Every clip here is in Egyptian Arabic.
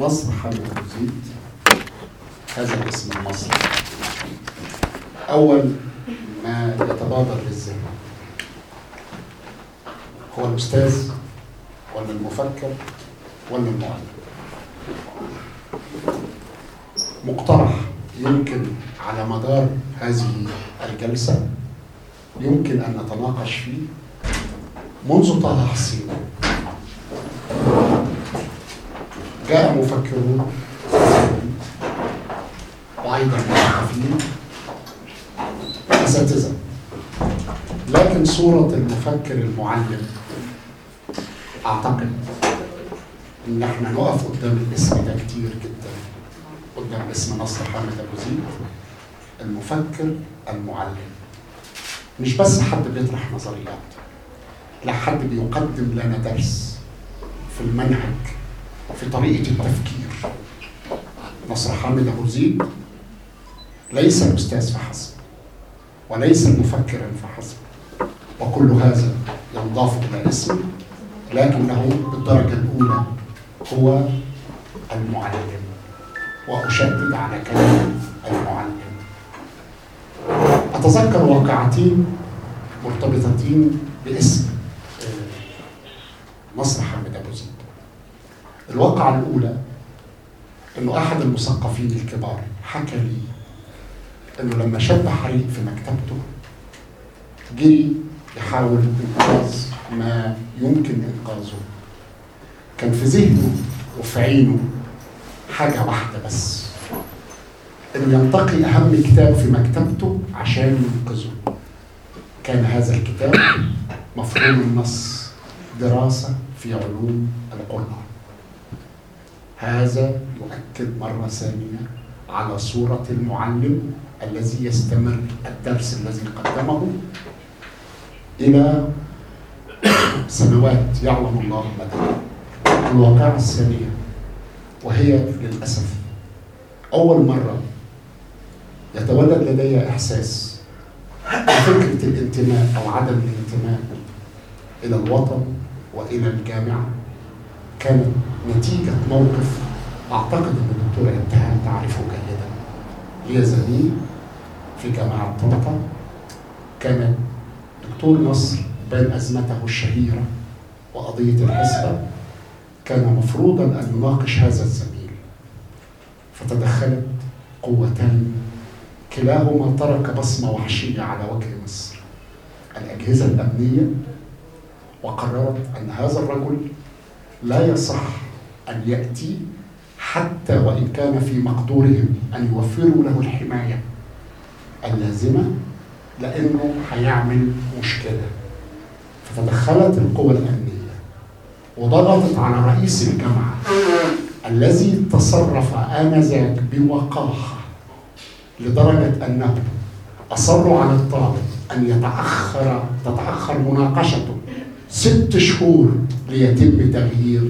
مصر حامد أبو زيد هذا الاسم المصري أول ما يتبادر للذهن هو الأستاذ ولا المفكر ولا المعلم مقترح يمكن على مدار هذه الجلسة يمكن أن نتناقش فيه منذ طه حسين جاء مفكرون وأيضا مثقفين أساتذة لكن صورة المفكر المعلم أعتقد إن إحنا نقف قدام الاسم ده كتير جدا قدام اسم نصر حامد أبو زيد المفكر المعلم مش بس حد بيطرح نظريات لا حد بيقدم لنا درس في المنهج في طريقة التفكير نصر حامد أبو زيد ليس الأستاذ فحسب وليس مفكرا فحسب وكل هذا ينضاف إلى اسم لكنه بالدرجة الأولى هو المعلم وأشدد على كلمة المعلم أتذكر واقعتين مرتبطتين باسم نصر حامد أبو زيد الواقعة الأولى إنه أحد المثقفين الكبار حكى لي إنه لما شب حريق في مكتبته جري يحاول إنقاذ ما يمكن إنقاذه كان في ذهنه وفي عينه حاجة واحدة بس إنه ينتقي أهم كتاب في مكتبته عشان ينقذه كان هذا الكتاب مفهوم النص دراسة في علوم القرآن هذا يؤكد مرة ثانية على صورة المعلم الذي يستمر الدرس الذي قدمه إلى سنوات يعلم الله مدى الواقعة الثانية وهي للأسف أول مرة يتولد لدي إحساس بفكرة الانتماء أو عدم الانتماء إلى الوطن وإلى الجامعة كانت نتيجة موقف أعتقد أن الدكتورة ابتهال تعرفه جيدا هي زميل في جامعة طنطا كان دكتور نصر بين أزمته الشهيرة وقضية الحسبة كان مفروضا أن يناقش هذا الزميل فتدخلت قوتان كلاهما ترك بصمة وحشية على وجه مصر الأجهزة الأمنية وقررت أن هذا الرجل لا يصح أن يأتي حتى وإن كان في مقدورهم أن يوفروا له الحماية اللازمة لأنه هيعمل مشكلة فتدخلت القوى الأمنية وضغطت على رئيس الجامعة الذي تصرف آنذاك بوقاحة لدرجة أنه أصروا على الطالب أن يتأخر تتأخر مناقشته ست شهور ليتم تغيير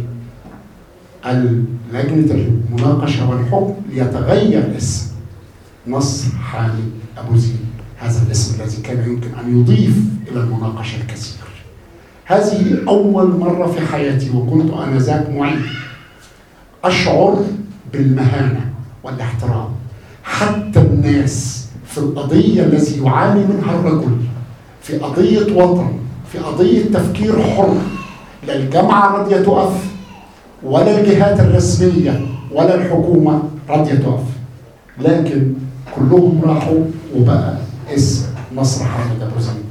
لجنة المناقشة والحكم ليتغير اسم نصر حامد أبو زيد هذا الاسم الذي كان يمكن أن يضيف إلى المناقشة الكثير هذه أول مرة في حياتي وكنت آنذاك معيد أشعر بالمهانة والاحترام حتى الناس في القضية التي يعاني منها الرجل في قضية وطن في قضية تفكير حر لا الجامعة راضية تقف ولا الجهات الرسمية ولا الحكومة راضية تقف لكن كلهم راحوا وبقى اسم نصر حامد أبو زيد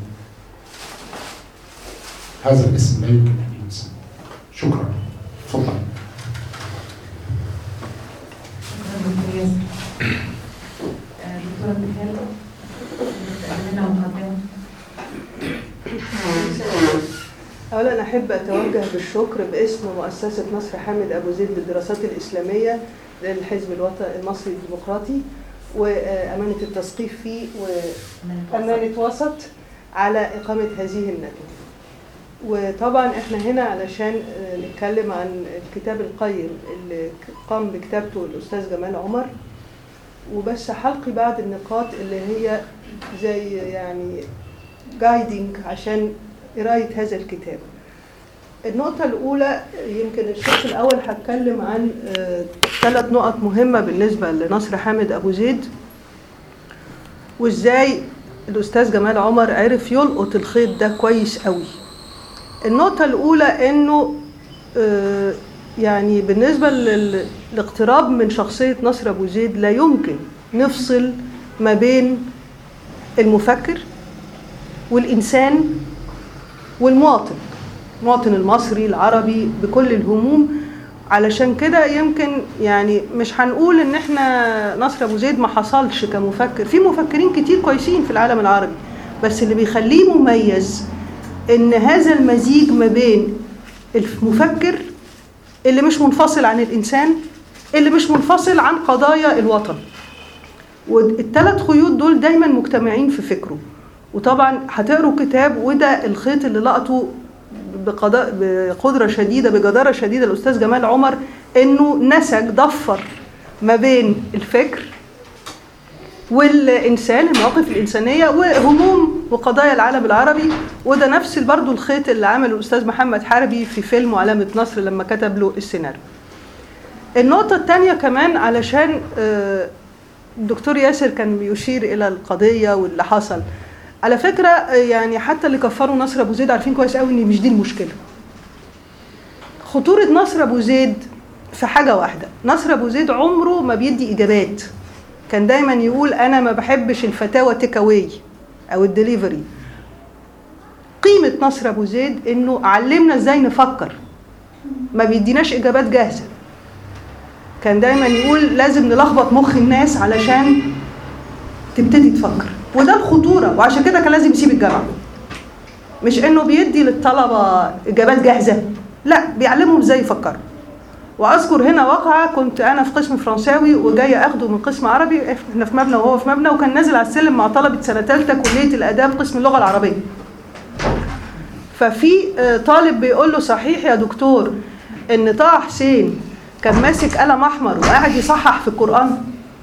هذا الاسم لا يمكن أن ينسى شكرا تفضل دكتورة بخير لنا مقدمة أولا أحب أتوجه بالشكر باسم مؤسسة نصر حامد أبو زيد للدراسات الإسلامية للحزب الوطني المصري الديمقراطي وأمانة التثقيف فيه وأمانة وسط على إقامة هذه الندوة. وطبعا احنا هنا علشان نتكلم عن الكتاب القيم اللي قام بكتابته الأستاذ جمال عمر وبس حلقي بعض النقاط اللي هي زي يعني جايدنج عشان قراية هذا الكتاب النقطة الأولى يمكن الشق الأول هتكلم عن ثلاث نقط مهمة بالنسبة لنصر حامد أبو زيد وإزاي الأستاذ جمال عمر عرف يلقط الخيط ده كويس قوي النقطة الأولى إنه آه، يعني بالنسبة للاقتراب من شخصية نصر أبو زيد لا يمكن نفصل ما بين المفكر والإنسان والمواطن المواطن المصري العربي بكل الهموم علشان كده يمكن يعني مش هنقول ان احنا نصر ابو زيد ما حصلش كمفكر في مفكرين كتير كويسين في العالم العربي بس اللي بيخليه مميز ان هذا المزيج ما بين المفكر اللي مش منفصل عن الانسان اللي مش منفصل عن قضايا الوطن والثلاث خيوط دول دايما مجتمعين في فكره وطبعا هتقروا كتاب وده الخيط اللي لقطه بقضاء بقدره شديده بجداره شديده الاستاذ جمال عمر انه نسج ضفر ما بين الفكر والانسان المواقف الانسانيه وهموم وقضايا العالم العربي وده نفس برضه الخيط اللي عمله الاستاذ محمد حربي في فيلم علامه نصر لما كتب له السيناريو. النقطه الثانيه كمان علشان آه، الدكتور ياسر كان بيشير الى القضيه واللي حصل على فكره آه، يعني حتى اللي كفروا نصر ابو زيد عارفين كويس قوي ان مش دي المشكله خطوره نصر ابو زيد في حاجه واحده نصر ابو زيد عمره ما بيدي اجابات كان دايما يقول انا ما بحبش الفتاوى تيك اواي او الدليفري قيمه نصر ابو زيد انه علمنا ازاي نفكر ما بيديناش اجابات جاهزه كان دايما يقول لازم نلخبط مخ الناس علشان تبتدي تفكر وده الخطوره وعشان كده كان لازم يسيب الجامعه مش انه بيدي للطلبه اجابات جاهزه لا بيعلمهم ازاي يفكروا واذكر هنا واقعه كنت انا في قسم فرنساوي وجايه اخده من قسم عربي احنا في مبنى وهو في مبنى وكان نازل على السلم مع طلبه سنه ثالثه كليه الاداب قسم اللغه العربيه ففي آه، طالب بيقول له صحيح يا دكتور ان طه حسين كان ماسك قلم احمر وقاعد يصحح في القران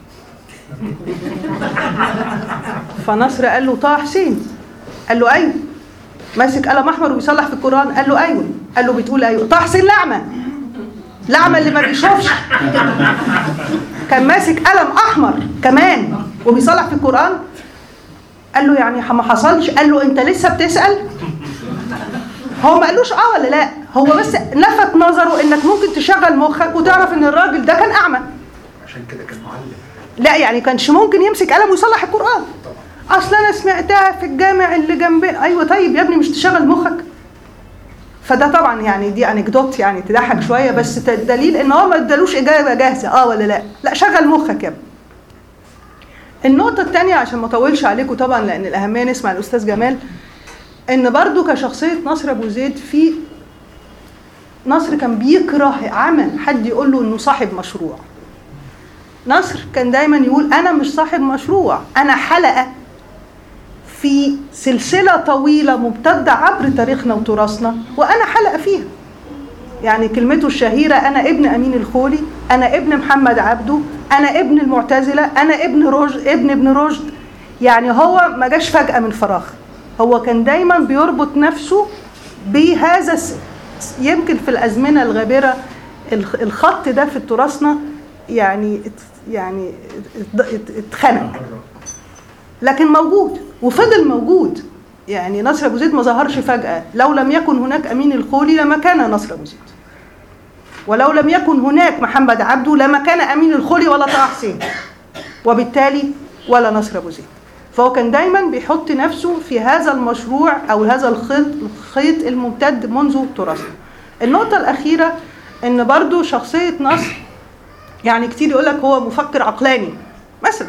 فنصر قال له طه حسين قال له ايوه ماسك قلم احمر وبيصلح في القران قال له ايوه قال له بتقول ايوه طه حسين لعمه لعمه اللي ما بيشوفش كان ماسك قلم احمر كمان وبيصلح في القران قال له يعني ما حصلش قال له انت لسه بتسال هو ما قالوش اه ولا لا هو بس لفت نظره انك ممكن تشغل مخك وتعرف ان الراجل ده كان اعمى عشان كده كان معلم لا يعني كانش ممكن يمسك قلم ويصلح القران اصل انا سمعتها في الجامع اللي جنبنا ايوه طيب يا ابني مش تشغل مخك فده طبعا يعني دي انكدوت يعني تضحك شويه بس ت- دليل ان هو ما ادالوش اجابه جاهزه اه ولا لا لا شغل مخك يا ابني النقطة الثانية عشان ما اطولش عليكم طبعا لأن الأهمية نسمع الأستاذ جمال إن برضو كشخصية نصر أبو زيد في نصر كان بيكره عمل حد يقول له إنه صاحب مشروع نصر كان دايما يقول أنا مش صاحب مشروع أنا حلقة في سلسلة طويلة ممتدة عبر تاريخنا وتراثنا وأنا حلقة فيها يعني كلمته الشهيرة أنا ابن أمين الخولي أنا ابن محمد عبده أنا ابن المعتزلة أنا ابن رشد ابن ابن رشد يعني هو ما جاش فجأة من فراغ هو كان دايما بيربط نفسه بهذا الس- يمكن في الأزمنة الغابرة الخ- الخط ده في تراثنا يعني ات- يعني ات- ات- اتخنق لكن موجود وفضل موجود يعني نصر ابو زيد ما ظهرش فجاه لو لم يكن هناك امين الخولي لما كان نصر ابو زيد ولو لم يكن هناك محمد عبده لما كان امين الخولي ولا طه حسين وبالتالي ولا نصر ابو زيد فهو كان دايما بيحط نفسه في هذا المشروع او هذا الخيط الخيط الممتد منذ تراثنا النقطه الاخيره ان برضو شخصيه نصر يعني كتير يقول لك هو مفكر عقلاني مثلا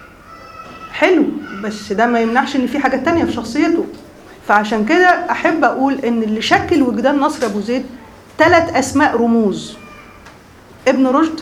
حلو بس ده ما يمنعش ان في حاجات تانية في شخصيته فعشان كده احب اقول ان اللي شكل وجدان نصر ابو زيد ثلاث اسماء رموز ابن رشد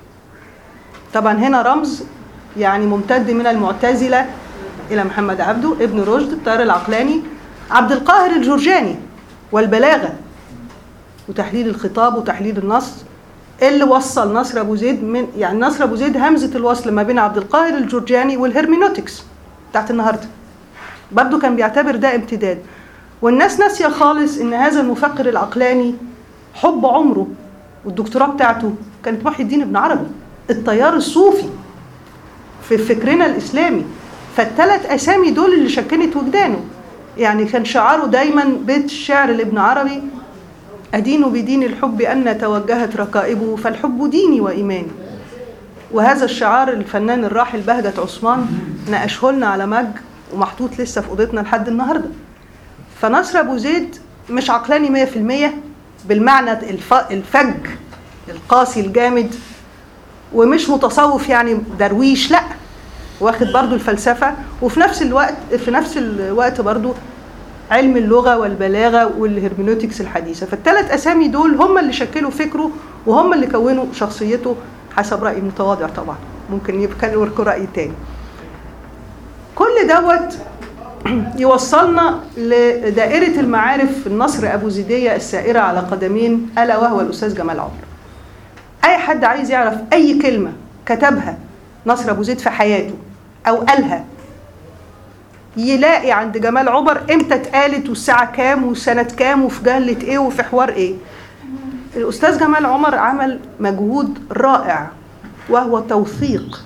طبعا هنا رمز يعني ممتد من المعتزله الى محمد عبده ابن رشد الطيار العقلاني عبد القاهر الجرجاني والبلاغه وتحليل الخطاب وتحليل النص اللي وصل نصر ابو زيد من يعني نصر ابو زيد همزه الوصل ما بين عبد القاهر الجرجاني والهرمينوتكس بتاعت النهارده برضه كان بيعتبر ده امتداد والناس ناسيه خالص ان هذا المفكر العقلاني حب عمره والدكتوراه بتاعته كانت محي الدين ابن عربي التيار الصوفي في فكرنا الاسلامي فالثلاث اسامي دول اللي شكلت وجدانه يعني كان شعاره دايما بيت الشعر لابن عربي أدين بدين الحب أن توجهت ركائبه فالحب ديني وإيماني وهذا الشعار الفنان الراحل بهجة عثمان ناقشه لنا على مج ومحطوط لسه في أوضتنا لحد النهاردة فنصر أبو زيد مش عقلاني 100% بالمعنى الف... الفج القاسي الجامد ومش متصوف يعني درويش لا واخد برضو الفلسفة وفي نفس الوقت في نفس الوقت برضو علم اللغة والبلاغة والهرمنوتكس الحديثة فالثلاث أسامي دول هم اللي شكلوا فكره وهم اللي كونوا شخصيته حسب رأيي المتواضع طبعا ممكن يبقى لكم رأي تاني كل دوت يوصلنا لدائرة المعارف النصر أبو زيدية السائرة على قدمين ألا وهو الأستاذ جمال عمر أي حد عايز يعرف أي كلمة كتبها نصر أبو زيد في حياته أو قالها يلاقي عند جمال عمر امتى اتقالت والساعة كام وسنة كام وفي جهلة ايه وفي حوار ايه الأستاذ جمال عمر عمل مجهود رائع وهو توثيق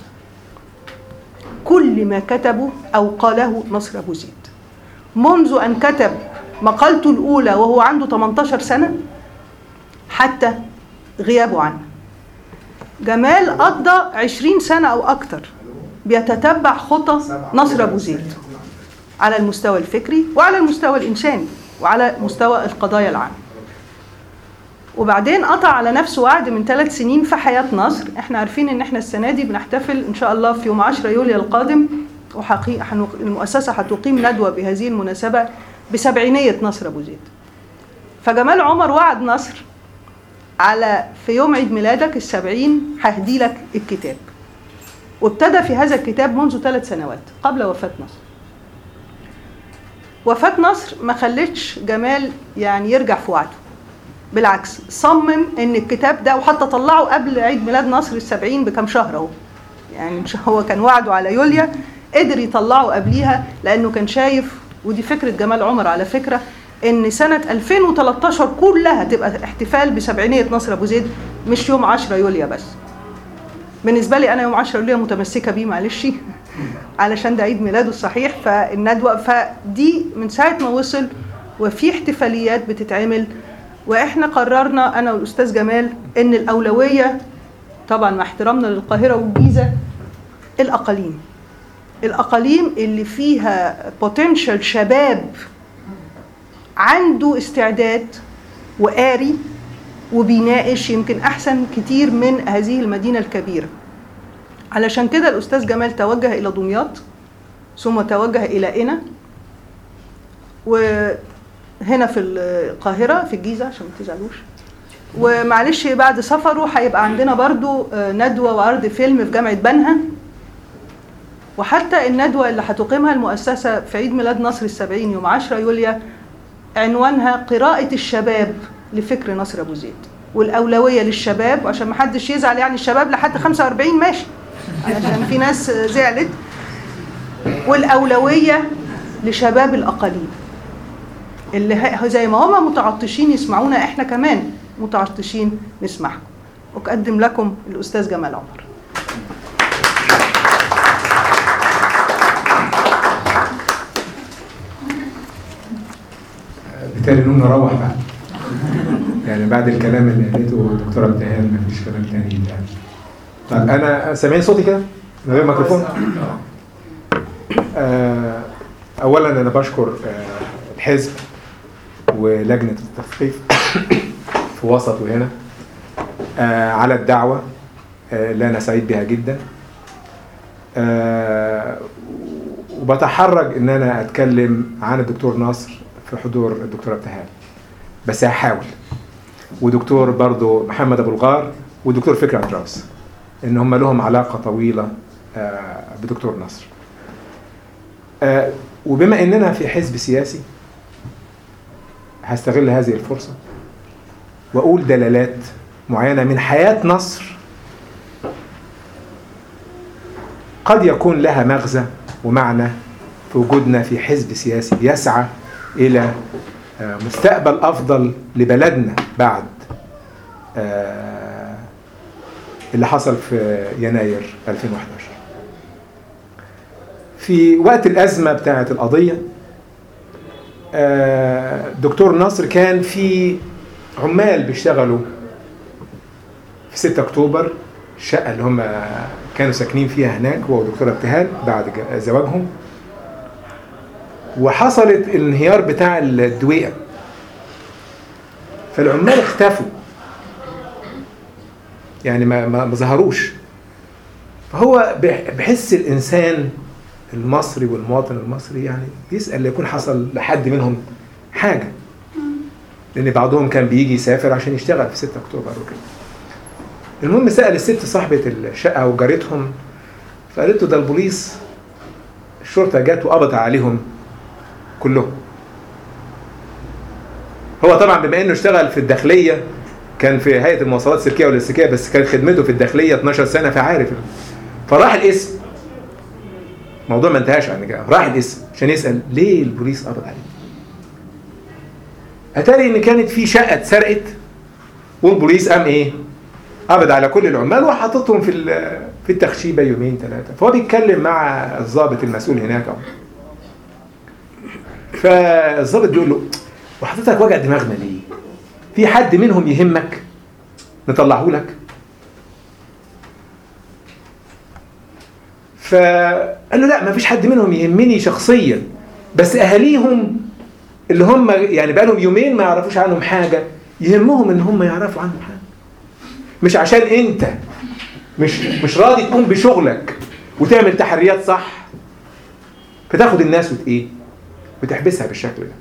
كل ما كتبه أو قاله نصر أبو زيد منذ أن كتب مقالته الأولى وهو عنده 18 سنة حتى غيابه عنه جمال قضى 20 سنة أو أكتر بيتتبع خطى نصر أبو زيد على المستوى الفكري وعلى المستوى الإنساني وعلى مستوى القضايا العامة وبعدين قطع على نفسه وعد من ثلاث سنين في حياة نصر احنا عارفين ان احنا السنة دي بنحتفل ان شاء الله في يوم 10 يوليو القادم وحقيقة المؤسسة هتقيم ندوة بهذه المناسبة بسبعينية نصر أبو زيد فجمال عمر وعد نصر على في يوم عيد ميلادك السبعين ههدي لك الكتاب وابتدى في هذا الكتاب منذ ثلاث سنوات قبل وفاة نصر وفاة نصر ما خلتش جمال يعني يرجع في وعده بالعكس صمم ان الكتاب ده وحتى طلعه قبل عيد ميلاد نصر السبعين بكم شهر اهو يعني مش هو كان وعده على يوليا قدر يطلعه قبليها لانه كان شايف ودي فكره جمال عمر على فكره ان سنه 2013 كلها تبقى احتفال بسبعينيه نصر ابو زيد مش يوم 10 يوليا بس بالنسبه لي انا يوم 10 يوليا متمسكه بيه معلش علشان ده عيد ميلاده الصحيح فالندوه فدي من ساعه ما وصل وفي احتفاليات بتتعمل واحنا قررنا انا والاستاذ جمال ان الاولويه طبعا مع احترامنا للقاهره والجيزه الاقاليم الاقاليم اللي فيها بوتنشال شباب عنده استعداد وقاري وبيناقش يمكن احسن كتير من هذه المدينه الكبيره علشان كده الاستاذ جمال توجه الى دمياط ثم توجه الى قنا وهنا في القاهره في الجيزه عشان ما تزعلوش ومعلش بعد سفره هيبقى عندنا برضو ندوه وعرض فيلم في جامعه بنها وحتى الندوه اللي هتقيمها المؤسسه في عيد ميلاد نصر السبعين يوم 10 يوليو عنوانها قراءه الشباب لفكر نصر ابو زيد والاولويه للشباب وعشان ما حدش يزعل يعني الشباب لحد 45 ماشي عشان في ناس زعلت والاولويه لشباب الاقاليم اللي زي ما هم متعطشين يسمعونا احنا كمان متعطشين نسمعكم اقدم لكم الاستاذ جمال عمر بالتالي نقوم نروح بقى يعني بعد الكلام اللي قالته الدكتوره ابتهال مفيش كلام تاني يعني طيب انا سامعين صوتي كده من غير ميكروفون آه اولا انا بشكر آه الحزب ولجنه التثقيف في وسط وهنا آه على الدعوه آه اللي انا سعيد بها جدا آه وبتحرج ان انا اتكلم عن الدكتور ناصر في حضور الدكتوره ابتهال بس هحاول ودكتور برضو محمد ابو الغار ودكتور فكري عطراوس ان هم لهم علاقه طويله آه بدكتور نصر آه وبما اننا في حزب سياسي هستغل هذه الفرصه واقول دلالات معينه من حياه نصر قد يكون لها مغزى ومعنى في وجودنا في حزب سياسي يسعى الى آه، مستقبل افضل لبلدنا بعد آه، اللي حصل في يناير 2011 في وقت الازمه بتاعه القضيه آه، دكتور نصر كان في عمال بيشتغلوا في 6 اكتوبر الشقه اللي هم كانوا ساكنين فيها هناك هو ودكتوره ابتهال بعد ج- زواجهم وحصلت الانهيار بتاع الدويقه فالعمال اختفوا يعني ما ما ما ظهروش فهو بح- بحس الانسان المصري والمواطن المصري يعني يسال لو يكون حصل لحد منهم حاجه لان بعضهم كان بيجي يسافر عشان يشتغل في 6 اكتوبر وكده المهم سال الست صاحبه الشقه وجارتهم فقالت له ده البوليس الشرطه جت وقبض عليهم كلهم هو طبعا بما انه اشتغل في الداخليه كان في هيئه المواصلات السلكيه واللاستيكيه بس كان خدمته في الداخليه 12 سنه فعارف فراح الاسم موضوع ما انتهاش عن كده راح الاسم عشان يسال ليه البوليس قبض عليه اتاري ان كانت في شقه اتسرقت والبوليس قام ايه قبض على كل العمال وحاططهم في ال- في التخشيبه يومين ثلاثه فهو بيتكلم مع الضابط المسؤول هناك اهو فالضابط بيقول له وحضرتك وجع دماغنا ليه؟ في حد منهم يهمك نطلعه لك فقال له لا ما فيش حد منهم يهمني شخصيا بس اهاليهم اللي هم يعني بقالهم يومين ما يعرفوش عنهم حاجه يهمهم ان هم يعرفوا عنهم حاجه مش عشان انت مش مش راضي تقوم بشغلك وتعمل تحريات صح فتاخد الناس وت ايه وتحبسها بالشكل ده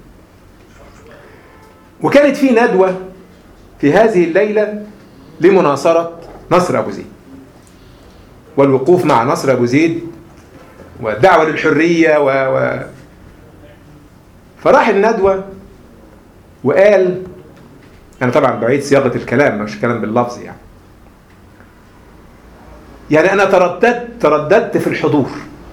وكانت في ندوة في هذه الليلة لمناصرة نصر أبو زيد والوقوف مع نصر أبو زيد والدعوة للحرية و... و... فراح الندوة وقال أنا طبعا بعيد صياغة الكلام مش كلام باللفظ يعني يعني أنا ترددت ترددت في الحضور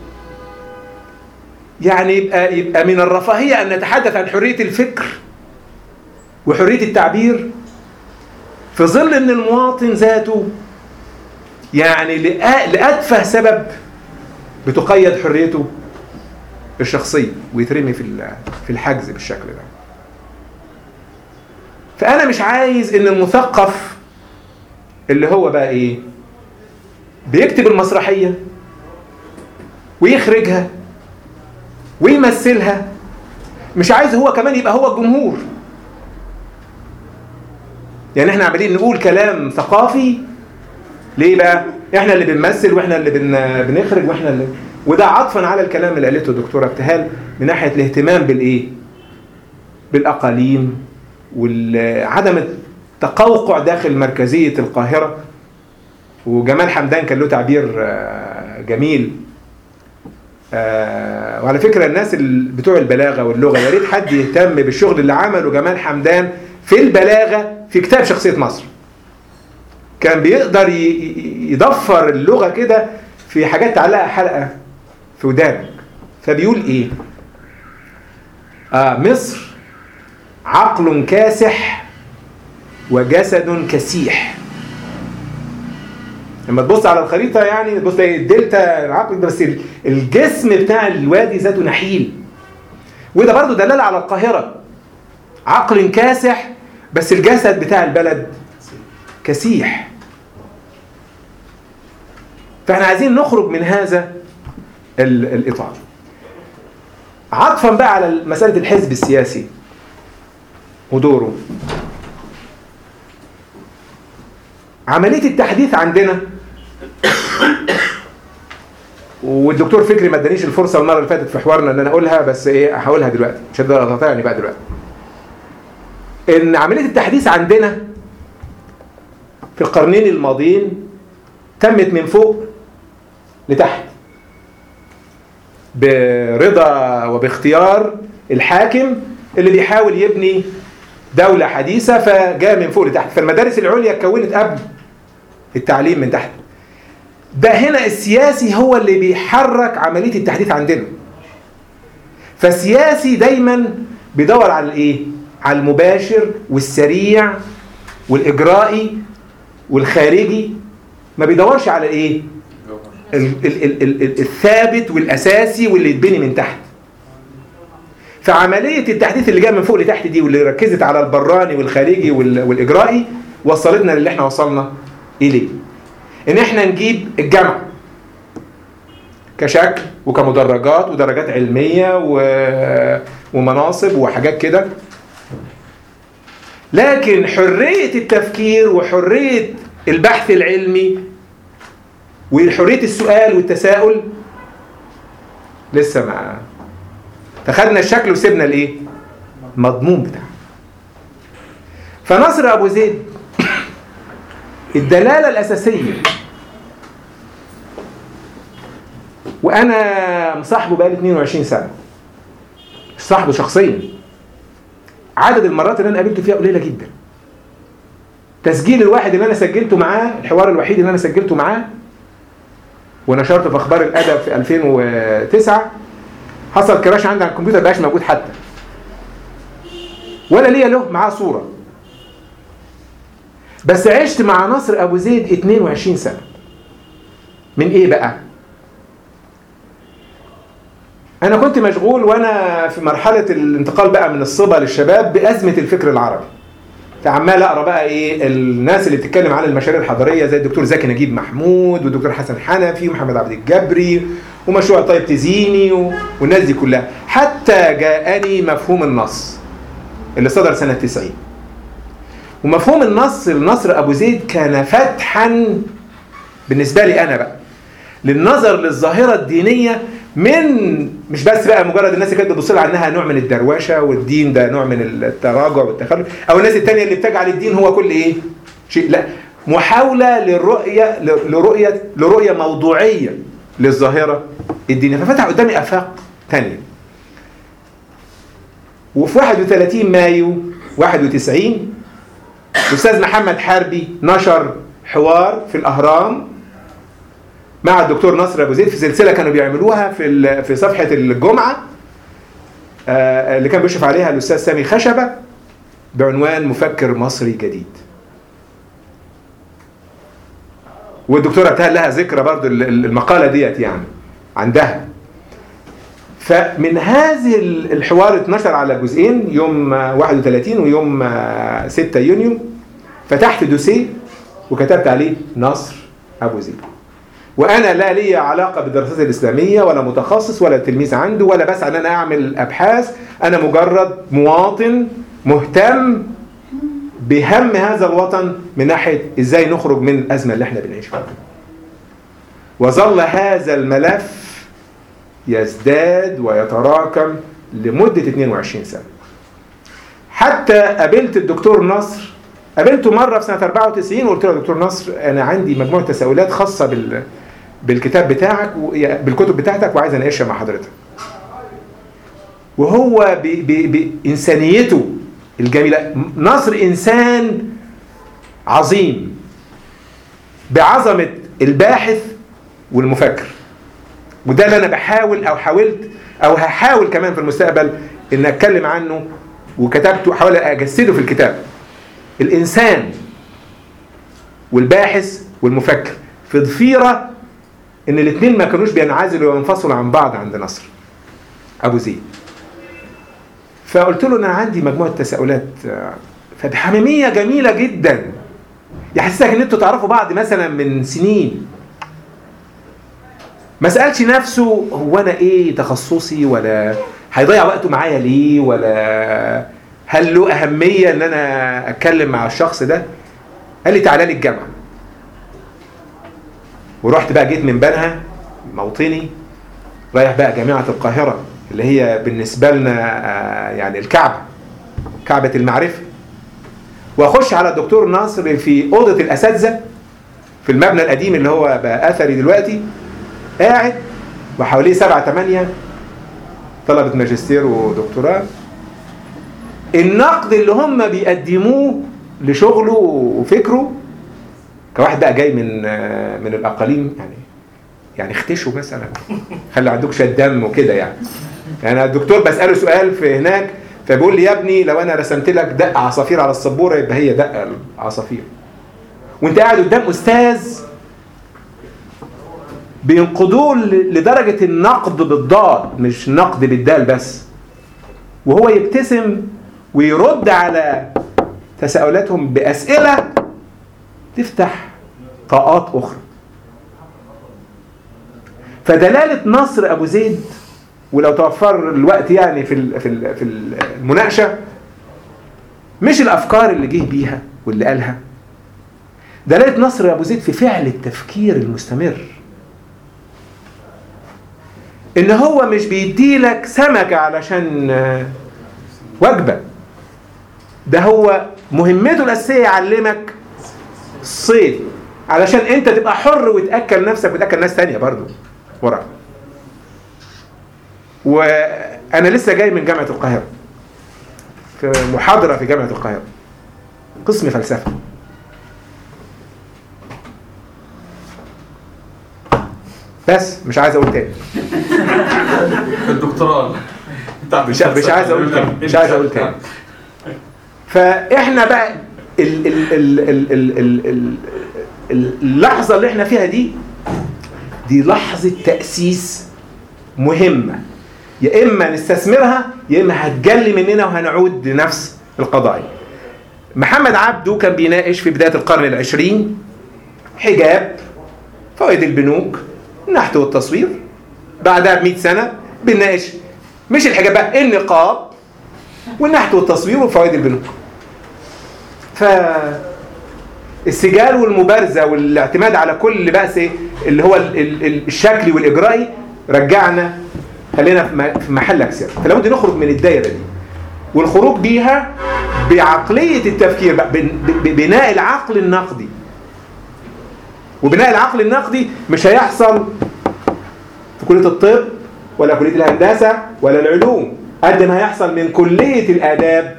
يعني يبقى يبقى من الرفاهية أن نتحدث عن حرية الفكر وحرية التعبير في ظل أن المواطن ذاته يعني لأ- لأتفه سبب بتقيد حريته الشخصية ويترمي في ال- في الحجز بالشكل ده فأنا مش عايز إن المثقف اللي هو بقى إيه بيكتب المسرحية ويخرجها ويمثلها مش عايز هو كمان يبقى هو الجمهور يعني احنا عمالين نقول كلام ثقافي ليه بقى احنا اللي بنمثل واحنا اللي بن... بنخرج واحنا اللي وده عطفا على الكلام اللي قالته الدكتوره ابتهال من ناحيه الاهتمام بالايه بالاقاليم وعدم التقوقع داخل مركزيه القاهره وجمال حمدان كان له تعبير آه، جميل آه، وعلى فكره الناس ال- بتوع البلاغه واللغه يا ريت حد يهتم بالشغل اللي عمله جمال حمدان في البلاغه في كتاب شخصيه مصر. كان بيقدر ي- ي- يضفر اللغه كده في حاجات تعلقها حلقه في ودانك. فبيقول ايه؟ آه مصر عقل كاسح وجسد كسيح. لما تبص على الخريطه يعني تبص تلاقي الدلتا العقل ده بس ال- الجسم بتاع الوادي ذاته نحيل وده برضو دلاله على القاهره عقل كاسح بس الجسد بتاع البلد كسيح فاحنا عايزين نخرج من هذا ال- الاطار عطفا بقى على مساله الحزب السياسي ودوره عمليه التحديث عندنا والدكتور فكري ما ادانيش الفرصه المره اللي فاتت في حوارنا ان انا اقولها بس ايه هقولها دلوقتي مش هقدر اقاطعني بقى دلوقتي ان عمليه التحديث عندنا في القرنين الماضيين تمت من فوق لتحت برضا وباختيار الحاكم اللي بيحاول يبني دولة حديثة فجاء من فوق لتحت فالمدارس العليا اتكونت قبل التعليم من تحت ده هنا السياسي هو اللي بيحرك عملية التحديث عندنا فالسياسي دايما بيدور على الايه على المباشر والسريع والاجرائي والخارجي ما بيدورش على الايه ال- ال- ال- ال- ال- الثابت والاساسي واللي يتبني من تحت فعمليه التحديث اللي جايه من فوق لتحت دي واللي ركزت على البراني والخارجي وال- والاجرائي وصلتنا للي احنا وصلنا اليه ان احنا نجيب الجامعه كشكل وكمدرجات ودرجات علميه و... ومناصب وحاجات كده لكن حريه التفكير وحريه البحث العلمي وحريه السؤال والتساؤل لسه ما فخدنا الشكل وسيبنا الايه المضمون بتاعه فنصر ابو زيد الدلاله الاساسيه وانا مصاحبه بقالي 22 سنه مش صاحبه شخصيا عدد المرات اللي انا قابلته فيها قليله جدا تسجيل الواحد اللي انا سجلته معاه الحوار الوحيد اللي انا سجلته معاه ونشرته في اخبار الادب في 2009 حصل كراش عندي على الكمبيوتر بقاش موجود حتى ولا ليا له معاه صوره بس عشت مع نصر ابو زيد 22 سنه من ايه بقى انا كنت مشغول وانا في مرحله الانتقال بقى من الصبا للشباب بازمه الفكر العربي فعمال اقرا بقى ايه الناس اللي بتتكلم عن المشاريع الحضاريه زي الدكتور زكي نجيب محمود والدكتور حسن حنفي ومحمد عبد الجبري ومشروع طيب تزيني و... والناس دي كلها حتى جاءني مفهوم النص اللي صدر سنه 90 ومفهوم النص لنصر ابو زيد كان فتحا بالنسبه لي انا بقى للنظر للظاهره الدينيه من مش بس بقى مجرد الناس اللي كانت بتبص لها انها نوع من الدروشه والدين ده نوع من التراجع والتخلف او الناس التانية اللي بتجعل الدين هو كل ايه شيء لا محاوله للرؤيه لرؤيه لرؤيه موضوعيه للظاهره الدينيه ففتح قدامي افاق تانية وفي 31 مايو 91 الاستاذ محمد حربي نشر حوار في الاهرام مع الدكتور نصر ابو زيد في سلسله كانوا بيعملوها في ال- في صفحه الجمعه آه، اللي كان بيشرف عليها الاستاذ سامي خشبه بعنوان مفكر مصري جديد. والدكتوره ابتهال لها ذكرى برضو ال- ال- المقاله ديت يعني عندها. فمن هذه ال- الحوار اتنشر على جزئين يوم آه، 31 ويوم آه، 6 يونيو فتحت دوسيه وكتبت عليه نصر ابو زيد. وانا لا لي علاقه بالدراسات الاسلاميه ولا متخصص ولا تلميذ عنده ولا بسعى ان انا اعمل ابحاث انا مجرد مواطن مهتم بهم هذا الوطن من ناحيه ازاي نخرج من الازمه اللي احنا بنعيش فيها وظل هذا الملف يزداد ويتراكم لمده 22 سنه حتى قابلت الدكتور نصر قابلته مره في سنه 94 وقلت له يا دكتور نصر انا عندي مجموعه تساؤلات خاصه بال بالكتاب بتاعك و- بالكتب بتاعتك وعايز اناقشها مع حضرتك. وهو ب... ب... بانسانيته الجميله نصر انسان عظيم بعظمه الباحث والمفكر. وده اللي انا بحاول او حاولت او هحاول كمان في المستقبل ان اتكلم عنه وكتبته احاول اجسده في الكتاب. الإنسان والباحث والمفكر في ضفيرة إن الاثنين ما كانوش بينعزلوا وينفصلوا عن بعض عند نصر أبو زيد فقلت له أنا عندي مجموعة تساؤلات آه، فبحميمية جميلة جدا يحسسك إن أنتوا تعرفوا بعض مثلا من سنين ما سألش نفسه هو أنا إيه تخصصي ولا هيضيع وقته معايا ليه ولا هل له أهمية إن أنا أتكلم مع الشخص ده؟ قال لي تعالى لي الجامعة. ورحت بقى جيت من بنها موطني رايح بقى جامعة القاهرة اللي هي بالنسبة لنا آه، يعني الكعبة كعبة المعرفة واخش على الدكتور ناصر في أوضة الأساتذة في المبنى القديم اللي هو بقى أثري دلوقتي قاعد وحواليه سبعة تمانية طلبة ماجستير ودكتوراه النقد اللي هم بيقدموه لشغله وفكره كواحد بقى جاي من من الاقاليم يعني يعني اختشوا مثلا خلي عندك شويه دم وكده يعني يعني الدكتور بساله سؤال في هناك فبيقول لي يا ابني لو انا رسمت لك دق عصافير على السبوره يبقى هي دق العصافير وانت قاعد قدام استاذ بينقضوه ل- لدرجه النقد بالضاد مش نقد بالدال بس وهو يبتسم ويرد على تساؤلاتهم باسئله تفتح طاقات اخرى فدلاله نصر ابو زيد ولو توفر الوقت يعني في ال- في ال- في المناقشه مش الافكار اللي جه بيها واللي قالها دلاله نصر ابو زيد في فعل التفكير المستمر ان هو مش بيديلك سمكه علشان آه، وجبه ده هو مهمته الاساسيه يعلمك الصيد علشان انت تبقى حر وتاكل نفسك وتاكل ناس تانية برضو وراك وانا لسه جاي من جامعه القاهره في محاضره في جامعه القاهره قسم فلسفه بس مش عايز اقول تاني الدكتوراه بتاع مش مش عايز اقول تاني مش عايز اقول تاني فاحنا بقى ال ال ال ال ال ال ال ال- اللحظه اللي احنا فيها دي دي لحظه تاسيس مهمه يا اما نستثمرها يا اما هتجلي مننا وهنعود لنفس القضايا محمد عبده كان بيناقش في بدايه القرن العشرين حجاب فوائد البنوك النحت والتصوير بعدها ب 100 سنه بنناقش مش الحجاب بقى النقاب والنحت والتصوير وفوائد البنوك ف السجال والمبارزه والاعتماد على كل بأس إيه؟ اللي هو ال- ال- ال- الشكلي والاجرائي رجعنا خلينا في م- في محلك سر فلابد نخرج من الدايره دي والخروج بيها بعقليه التفكير بقى بن- ب- ببناء العقل النقدي وبناء العقل النقدي مش هيحصل في كليه الطب ولا كليه الهندسه ولا العلوم قد ما هيحصل من كليه الاداب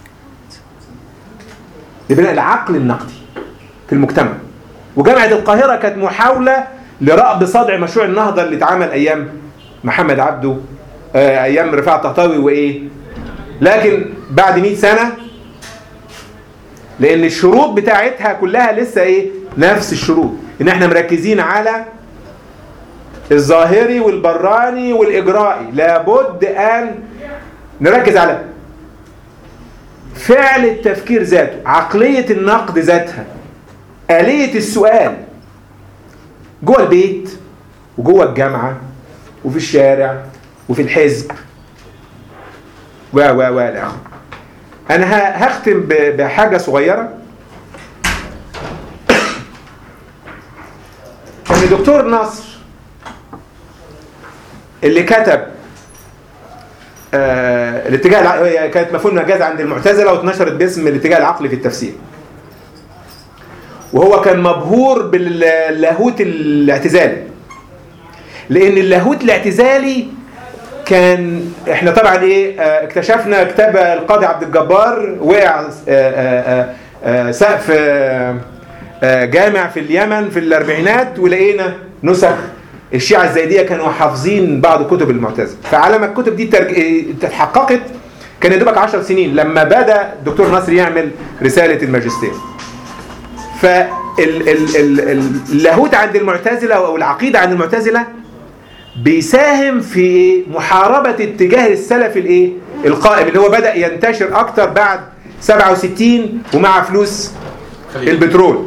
لبناء العقل النقدي في المجتمع وجامعه القاهره كانت محاوله لرأب صدع مشروع النهضه اللي اتعمل ايام محمد عبده آه، ايام رفاعه الطهطاوي وايه لكن بعد 100 سنه لان الشروط بتاعتها كلها لسه ايه نفس الشروط ان احنا مركزين على الظاهري والبراني والاجرائي لابد ان نركز على فعل التفكير ذاته عقلية النقد ذاتها آلية السؤال جوه البيت وجوه الجامعة وفي الشارع وفي الحزب و و و إلى آخره. أنا ه- هختم ب- بحاجة صغيرة كان دكتور نصر اللي كتب آه الاتجاه الع... هي كانت مفهوم المجاز عند المعتزله واتنشرت باسم الاتجاه العقلي في التفسير. وهو كان مبهور باللاهوت الاعتزالي. لان اللاهوت الاعتزالي كان احنا طبعا ايه آه اكتشفنا كتاب القاضي عبد الجبار وقع آه آه آه آه سقف آه آه جامع في اليمن في الاربعينات ولقينا نسخ الشيعة الزيدية كانوا حافظين بعض كتب المعتزلة فعلى ما الكتب دي ترج... إيه، اتحققت كان يا دوبك 10 سنين لما بدا الدكتور نصر يعمل رسالة الماجستير فاللاهوت عند المعتزلة أو العقيدة عند المعتزلة بيساهم في محاربة اتجاه السلف الايه القائم اللي هو بدأ ينتشر أكتر بعد 67 ومع فلوس البترول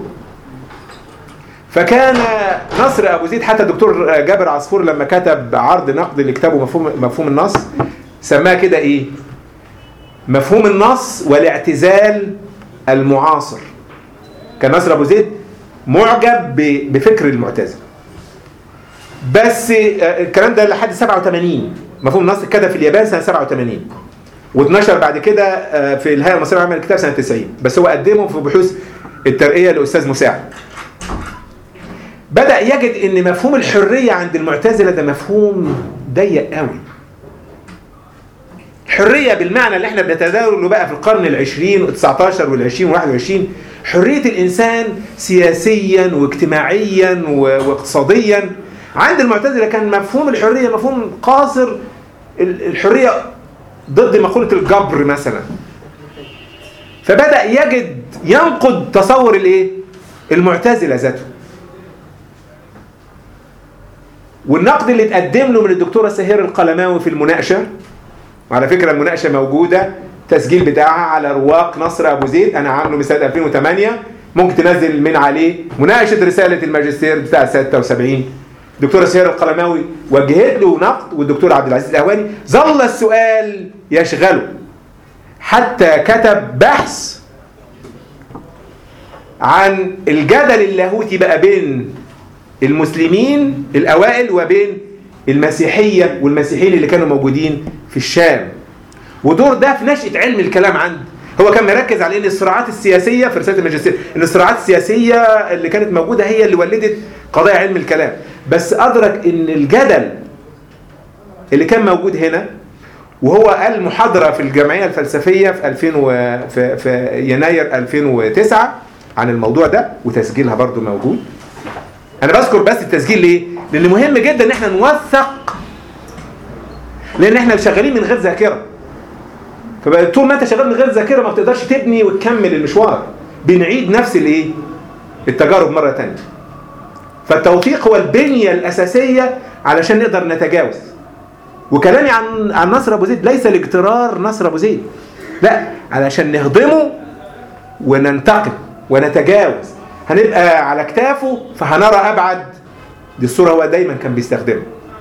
فكان نصر ابو زيد حتى الدكتور جابر عصفور لما كتب عرض نقد لكتابه مفهوم مفهوم النص سماه كده ايه مفهوم النص والاعتزال المعاصر كان نصر ابو زيد معجب ب- بفكر المعتزله بس آه، الكلام ده لحد 87 مفهوم النص اتكتب في اليابان سنه 87 واتنشر بعد كده آه، في الهيئه المصريه للعمل الكتاب سنه 90 بس هو قدمه في بحوث الترقيه لاستاذ مساعد بدأ يجد ان مفهوم الحرية عند المعتزلة ده مفهوم ضيق قوي حرية بالمعنى اللي احنا بنتداوله بقى في القرن العشرين و19 والعشرين والواحد وعشرين حرية الإنسان سياسيا واجتماعيا و- واقتصاديا عند المعتزلة كان مفهوم الحرية مفهوم قاصر ال- الحرية ضد مقولة الجبر مثلا فبدأ يجد ينقد تصور الايه المعتزلة ذاته والنقد اللي اتقدم له من الدكتورة سهير القلماوي في المناقشة وعلى فكرة المناقشة موجودة تسجيل بتاعها على رواق نصر أبو زيد أنا عامله من سنة 2008 ممكن تنزل من عليه مناقشة رسالة الماجستير بتاع 76 دكتورة سهير القلماوي وجهت له نقد والدكتور عبد العزيز الأهواني ظل السؤال يشغله حتى كتب بحث عن الجدل اللاهوتي بقى بين المسلمين الأوائل وبين المسيحية والمسيحيين اللي كانوا موجودين في الشام ودور ده في نشأة علم الكلام عنده هو كان مركز على ان الصراعات السياسية في رسالة الماجستير ان الصراعات السياسية اللي كانت موجودة هي اللي ولدت قضايا علم الكلام بس أدرك ان الجدل اللي كان موجود هنا وهو قال محاضرة في الجمعية الفلسفية في 2000 و... في... في يناير 2009 عن الموضوع ده وتسجيلها برضو موجود انا بذكر بس التسجيل ليه لان مهم جدا ان احنا نوثق لان احنا شغالين من غير ذاكره فبقى طول ما انت شغال من غير ذاكره ما بتقدرش تبني وتكمل المشوار بنعيد نفس الايه التجارب مره تانية فالتوثيق هو البنيه الاساسيه علشان نقدر نتجاوز وكلامي عن عن نصر ابو زيد ليس لاجترار نصر ابو زيد لا علشان نهضمه وننتقم ونتجاوز هنبقى على كتافه فهنرى ابعد دي الصوره هو دايما كان بيستخدمها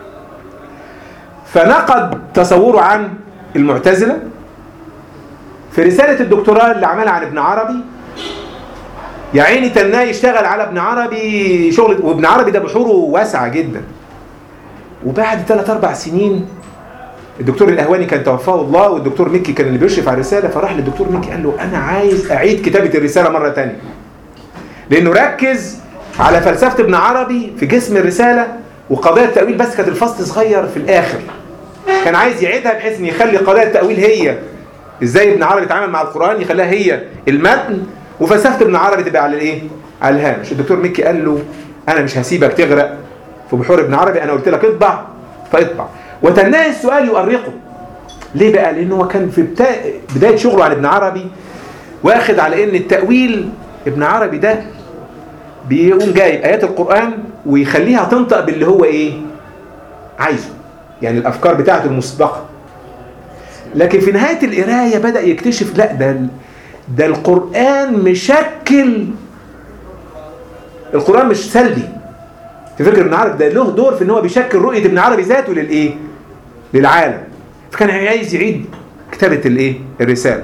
فنقد تصوره عن المعتزله في رساله الدكتوراه اللي عملها عن ابن عربي يا عيني تناه يشتغل على ابن عربي شغل وابن عربي ده بحوره واسعه جدا وبعد ثلاث اربع سنين الدكتور الاهواني كان توفاه الله والدكتور مكي كان اللي بيشرف على الرساله فراح للدكتور مكي قال له انا عايز اعيد كتابه الرساله مره ثانيه لانه ركز على فلسفه ابن عربي في جسم الرساله وقضايا التاويل بس كانت الفصل صغير في الاخر كان عايز يعيدها بحيث ان يخلي قضايا التاويل هي ازاي ابن عربي يتعامل مع القران يخليها هي المتن وفلسفه ابن عربي تبقى على الايه على الهامش الدكتور مكي قال له انا مش هسيبك تغرق في بحور ابن عربي انا قلت لك اطبع فاطبع وتناه السؤال يؤرقه ليه بقى لانه هو كان في بتا... بدايه شغله على ابن عربي واخد على ان التاويل ابن عربي ده بيقوم جايب ايات القران ويخليها تنطق باللي هو ايه عايزه يعني الافكار بتاعته المسبقه لكن في نهايه القرايه بدا يكتشف لا ده ده القران مشكل القران مش سلبي تفكر ابن عربي ده له دور في ان هو بيشكل رؤيه ابن عربي ذاته للايه للعالم فكان عايز يعيد كتابه الايه الرساله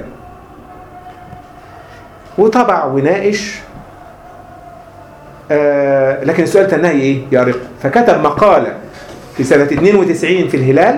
وطبع وناقش آه لكن السؤال تنهي ايه يارق فكتب مقاله في سنه 92 في الهلال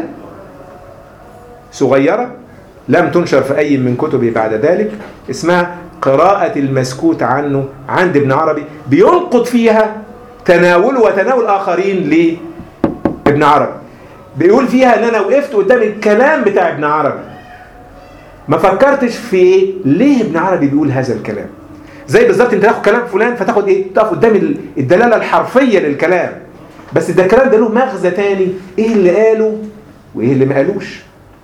صغيره لم تنشر في اي من كتبه بعد ذلك اسمها قراءة المسكوت عنه عند ابن عربي بينقض فيها تناول وتناول آخرين لابن عربي بيقول فيها ان انا وقفت قدام الكلام بتاع ابن عربي ما فكرتش في ايه ليه ابن عربي بيقول هذا الكلام زي بالظبط انت تاخد كلام فلان فتاخد ايه تقف قدام الدلاله الحرفيه للكلام بس ده الكلام ده له مغزى تاني ايه اللي قاله وايه اللي ما قالوش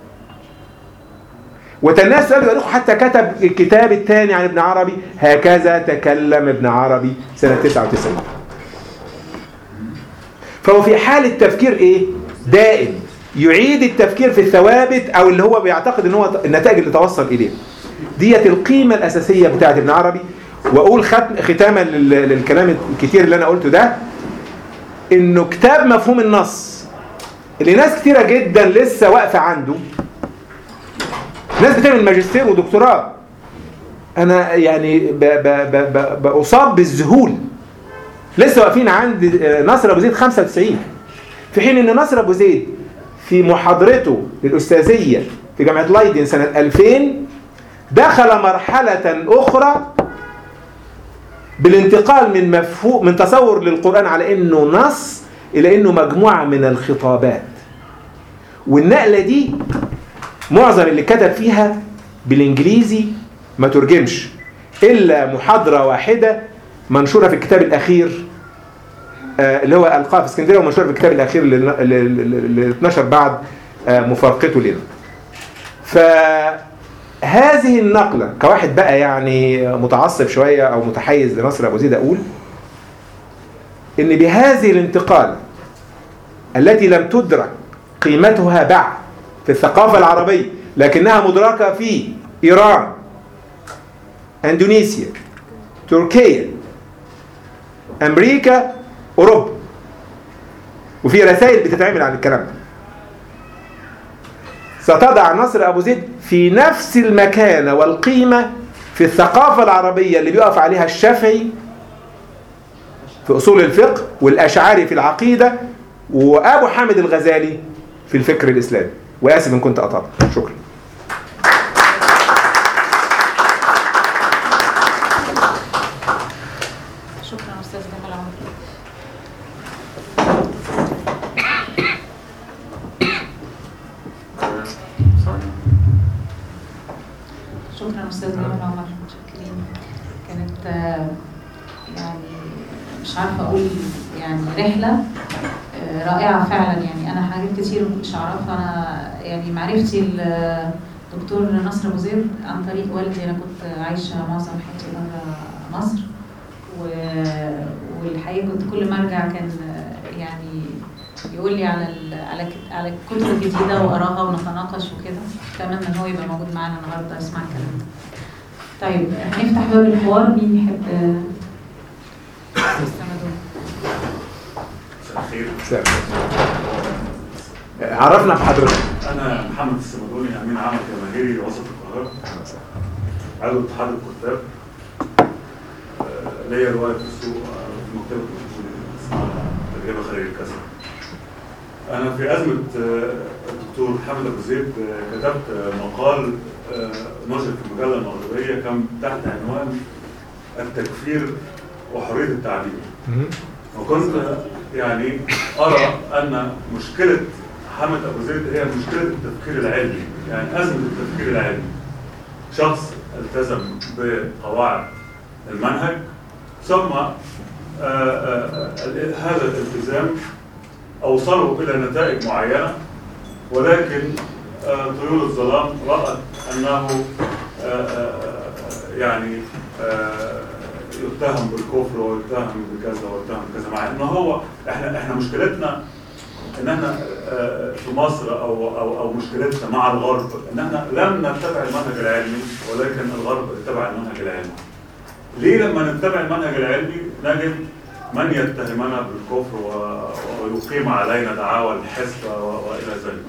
وتناه سؤال يؤرخه حتى كتب الكتاب الثاني عن ابن عربي هكذا تكلم ابن عربي سنة 99 فهو في حالة تفكير ايه دائم يعيد التفكير في الثوابت او اللي هو بيعتقد ان هو النتائج اللي توصل اليه ديت القيمة الاساسية بتاعت ابن عربي واقول ختم ختاما للكلام الكتير اللي انا قلته ده انه كتاب مفهوم النص اللي ناس كتيرة جدا لسه واقفة عنده ناس بتعمل ماجستير ودكتوراه انا يعني ب ب ب ب باصاب بالذهول لسه واقفين عند نصر ابو زيد 95 في حين ان نصر ابو زيد في محاضرته للاستاذيه في جامعه لايدن سنه 2000 دخل مرحله اخرى بالانتقال من مفهوم من تصور للقران على انه نص الى انه مجموعه من الخطابات والنقله دي معظم اللي كتب فيها بالانجليزي ما ترجمش الا محاضره واحده منشوره في الكتاب الاخير آه اللي هو القاه في اسكندريه ومنشوره في الكتاب الاخير اللي, اللي اتنشر بعد آه مفارقته لنا فهذه النقلة كواحد بقى يعني متعصب شوية أو متحيز لنصر أبو زيد أقول إن بهذه الانتقال التي لم تدرك قيمتها بعد في الثقافة العربية لكنها مدركة في إيران اندونيسيا تركيا امريكا اوروبا وفي رسائل بتتعمل عن الكلام ده ستضع نصر ابو زيد في نفس المكانه والقيمه في الثقافه العربيه اللي بيقف عليها الشافعي في اصول الفقه والاشعري في العقيده وابو حامد الغزالي في الفكر الاسلامي واسف ان كنت قطعت شكرا شكرا استاذ جمال عمر شكرا استاذ جمال عمر متشكرين كانت آه، يعني مش عارفه اقول يعني رحله آه، رائعه فعلا يعني انا حاجات كتير ما كنتش اعرفها انا يعني معرفتي الدكتور نصر ابو زيد عن طريق والدي انا كنت عايشه معظم حياتي بره مصر و- والحقيقه كنت كل ما ارجع كان آه، يعني يقول لي على ال- على كت- على الكتب الجديده واقراها ونتناقش وكده اتمنى ان هو يبقى موجود معانا النهارده يسمع الكلام ده. طيب هنفتح باب الحوار مين يحب آه، يستمدون الخير عرفنا بحضرتك انا محمد السمدوني امين عام جماهيري وسط القاهره عضو اتحاد الكتاب آه، ليا روايه في السوق آه، في مكتبه الكتب اسمها تجربه خارج الكسر انا في ازمه آه، الدكتور حامد ابو زيد آه، كتبت آه، مقال آه، نشر في المجله المغربيه كان تحت عنوان التكفير وحريه التعبير وكنت يعني أرى أن مشكلة حمد أبو زيد هي مشكلة التفكير العلمي يعني أزمة التفكير العلمي شخص التزم بقواعد المنهج ثم آه، آه، آه، هذا الالتزام أوصله إلى نتائج معينة ولكن آه، طيور الظلام رأت أنه آه، آه، آه، يعني آه، يتهم بالكفر ويتهم بكذا ويتهم بكذا مع انه هو احنا احنا مشكلتنا ان احنا آه، في مصر او او او مشكلتنا مع الغرب ان احنا لم نتبع المنهج العلمي ولكن الغرب اتبع المنهج العلمي. ليه لما نتبع المنهج العلمي نجد من يتهمنا بالكفر و- ويقيم علينا دعاوى الحسبه و- والى ذلك.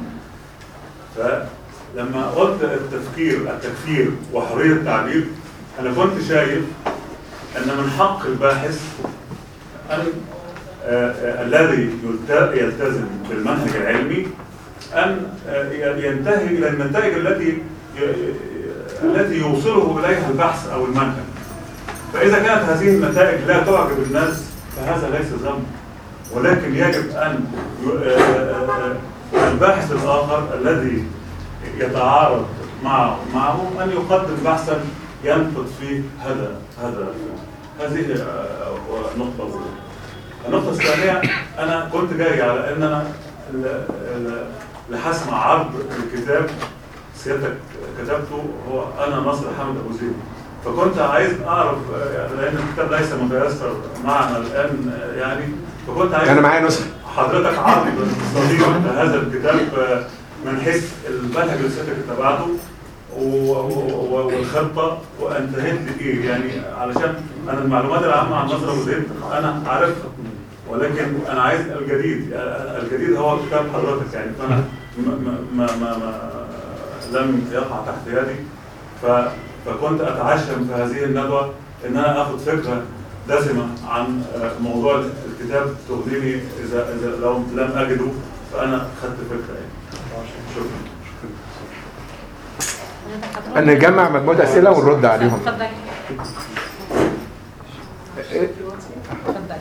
فلما قلت التفكير التكفير وحريه التعبير انا كنت شايف ان من حق الباحث ان آه، آه، الذي يلت- يلتزم بالمنهج العلمي ان آه، ينتهي الى النتائج التي ي- التي يوصله اليها البحث او المنهج فاذا كانت هذه النتائج لا تعجب الناس فهذا ليس ذنب ولكن يجب ان ي- آه، آه، آه، الباحث الاخر الذي يتعارض معه معه ان يقدم بحثا ينقض فيه هذا هذا هذه آه، نقطة أولى. النقطة الثانية أنا كنت جاي على أن أنا ل- ل- لحسم عرض الكتاب سيادتك كتبته هو أنا نصر حامد أبو زيد فكنت عايز أعرف آه، يعني لأن الكتاب ليس متيسر معنا الآن آه، يعني فكنت عايز انا معايا نسخه حضرتك عرض صديق هذا الكتاب آه، من حيث المنهج اللي سيادتك اتبعته و- و- و- والخطه وانتهيت لايه يعني علشان انا المعلومات العامه عن نصر ابو زيد انا عارفها ولكن انا عايز الجديد آه، الجديد هو كتاب حضرتك يعني فانا ما ما ما, ما, ما لم يقع تحت يدي ف- فكنت اتعشم في هذه الندوه ان انا اخذ فكره دسمه عن آه، موضوع الكتاب تغنيني اذا اذا لو لم اجده فانا خدت فكره يعني شكرا نجمع مجموعة أسئلة ونرد عليهم. اتفضل اتفضل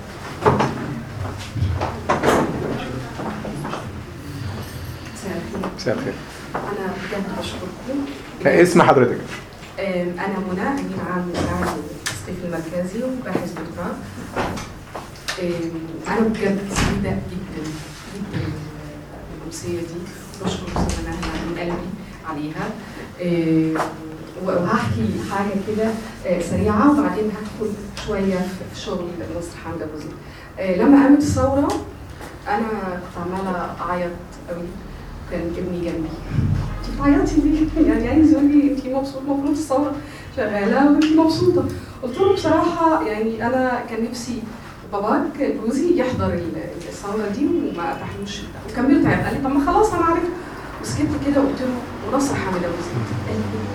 مساء الخير أنا بجد بشكركم اسم حضرتك آم، أنا منى أمين عام معهد التصنيف المركزي وباحث دكتوراه آم، أنا بجد سعيدة جدا جدا بالأمسية دي بشكر أستاذة نهلة من قلبي عليها آه، وهحكي حاجه كده آه، سريعه وبعدين هدخل شويه في شغل نصر حمد ابو زيد آه، لما قامت الثوره انا كنت عماله اعيط قوي كان ابني جنبي انت بتعيطي ليه؟ يعني عايز يقول لي انت مبسوطه المفروض الثوره شغاله وانت مبسوطه قلت له بصراحه يعني انا كان نفسي باباك جوزي يحضر ال- الثوره دي وما اتاحلوش وكملت عيط قال لي طب ما خلاص انا عرفت وسكت كده وقلت له ونصر حامد ابو زيد قال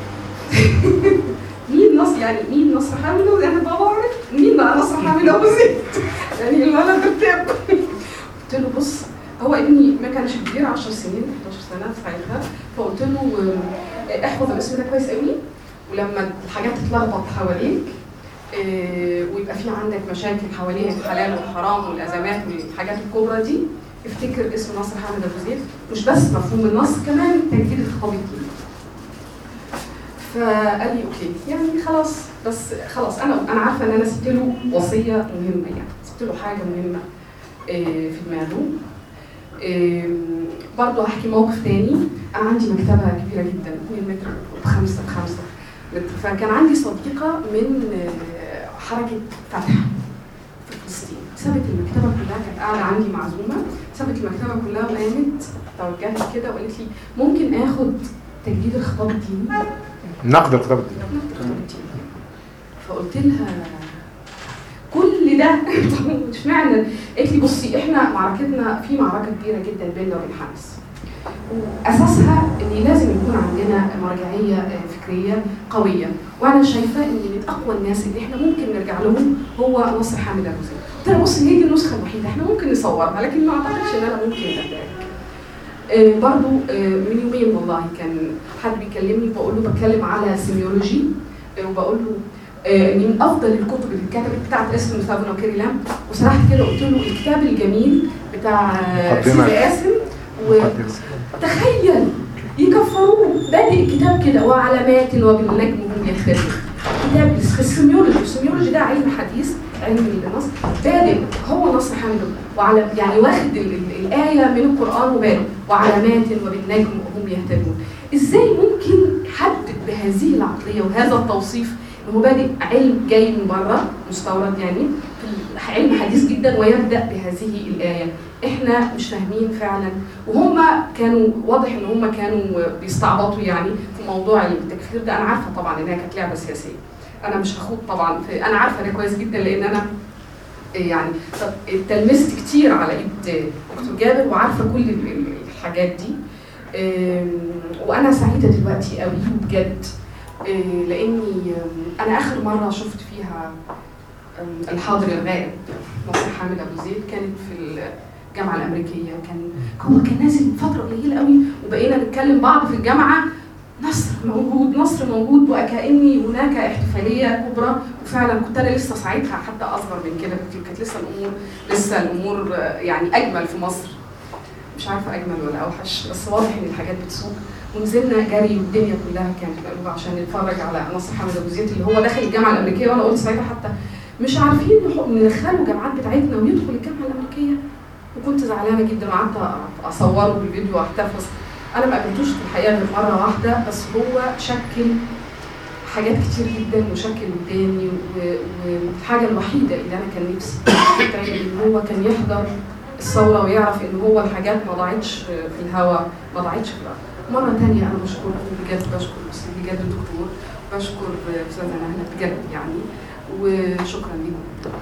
لي مين نصر يعني مين نصر حامد ابو زيد يعني بابا عرف مين بقى نصر حامد ابو زيد يعني الولد ارتاب قلت له بص هو ابني ما كانش كبير 10 سنين 11 سنه ساعتها فقلت له آه، احفظ الاسم ده كويس قوي ولما الحاجات تتلخبط حواليك آه، ويبقى في عندك مشاكل حوالين الحلال والحرام والازمات والحاجات الكبرى دي افتكر اسم نصر حامد ابو زيد مش بس مفهوم النص كمان تجديد الخطاب الديني فقال لي اوكي يعني خلاص بس خلاص انا انا عارفه ان انا سبت له وصيه مهمه يعني سبت له حاجه مهمه آه، في دماغه آم، برضه هحكي موقف تاني انا عندي مكتبه كبيره جدا 2 متر بخمسه بخمسه متر فكان عندي صديقه من آه، حركه فتح في فلسطين سابت المكتبه كلها كانت قاعده عندي معزومه سابت المكتبه كلها وقامت توجهت كده وقالت لي ممكن اخد تجديد الخطاب الديني نقد الخطاب الديني نقد الخطاب الديني فقلت لها كل ده طب اشمعنى قالت لي بصي احنا معركتنا في معركه كبيره جدا بيننا وبين حماس واساسها ان لازم يكون عندنا مرجعيه آه، فكريه قويه وانا شايفه ان من اقوى الناس اللي احنا ممكن نرجع لهم هو نصر حامد ابو زيد قلت لها بصي هي دي النسخه الوحيده احنا ممكن نصورها لكن ما اعتقدش ان انا ممكن ادعك آه، برضو آه، من يومين والله كان حد بيكلمني بقول له بتكلم على سيميولوجي آه، وبقول له آه، ان من افضل الكتب اللي اتكتبت بتاعت اسم مثابنا وكيري لام وسرحت كده قلت له الكتاب الجميل بتاع آه، مقدمة. سيدي قاسم وتخيل يكفروه بادئ الكتاب كده وعلامات وبالنجم هم يهتدون كتاب السيميولوجي السيميولوجي ده علم حديث علم النص بادئ هو نصر حامد وعلى يعني واخد ال- ال- الآية من القرآن وبادئ وعلامات وبالنجم وهم يهتدون ازاي ممكن حد بهذه العقلية وهذا التوصيف ان هو بادئ علم جاي من بره مستورد يعني في علم حديث جدا ويبدأ بهذه الآية احنا مش فاهمين فعلا وهم كانوا واضح ان هم كانوا بيستعبطوا يعني في موضوع التكفير ده انا عارفه طبعا انها كانت لعبه سياسيه انا مش هخوض طبعا في انا عارفه ده كويس جدا لان انا يعني تلمست كتير على ايد دكتور جابر وعارفه كل ال- ال- الحاجات دي أم، وانا سعيده دلوقتي قوي بجد أه، لاني أم، انا اخر مره شفت فيها أم، الحاضر الغائب نصر حامد ابو زيد كانت في الجامعه الامريكيه كان هو كان نازل فتره قليله قوي وبقينا نتكلم بعض في الجامعه نصر موجود نصر موجود وكاني هناك احتفاليه كبرى وفعلا كنت انا لسه ساعتها حتى اصغر من كده كنت كانت لسه الامور لسه الامور آه، يعني اجمل في مصر مش عارفه اجمل ولا اوحش بس واضح ان الحاجات بتسوق ونزلنا جري والدنيا كلها كانت مقلوبه عشان نتفرج على نصر حامد ابو زيد اللي هو داخل الجامعه الامريكيه وانا قلت ساعتها حتى مش عارفين نحط- ندخله الجامعات بتاعتنا ويدخل الجامعه الامريكيه وكنت زعلانه جدا وقعدت اصوره بالفيديو واحتفظ انا ما قابلتوش في الحقيقه غير مره واحده بس هو شكل حاجات كتير جدا وشكل قدامي و- والحاجه الوحيده اللي انا كان نفسي تعمل ان هو كان يحضر الثوره ويعرف ان هو الحاجات ما ضاعتش في الهواء ما ضاعتش في الارض مره تانية انا بشكركم بجد بشكر بجد الدكتور بشكر استاذه نهله بجد يعني وشكرا لكم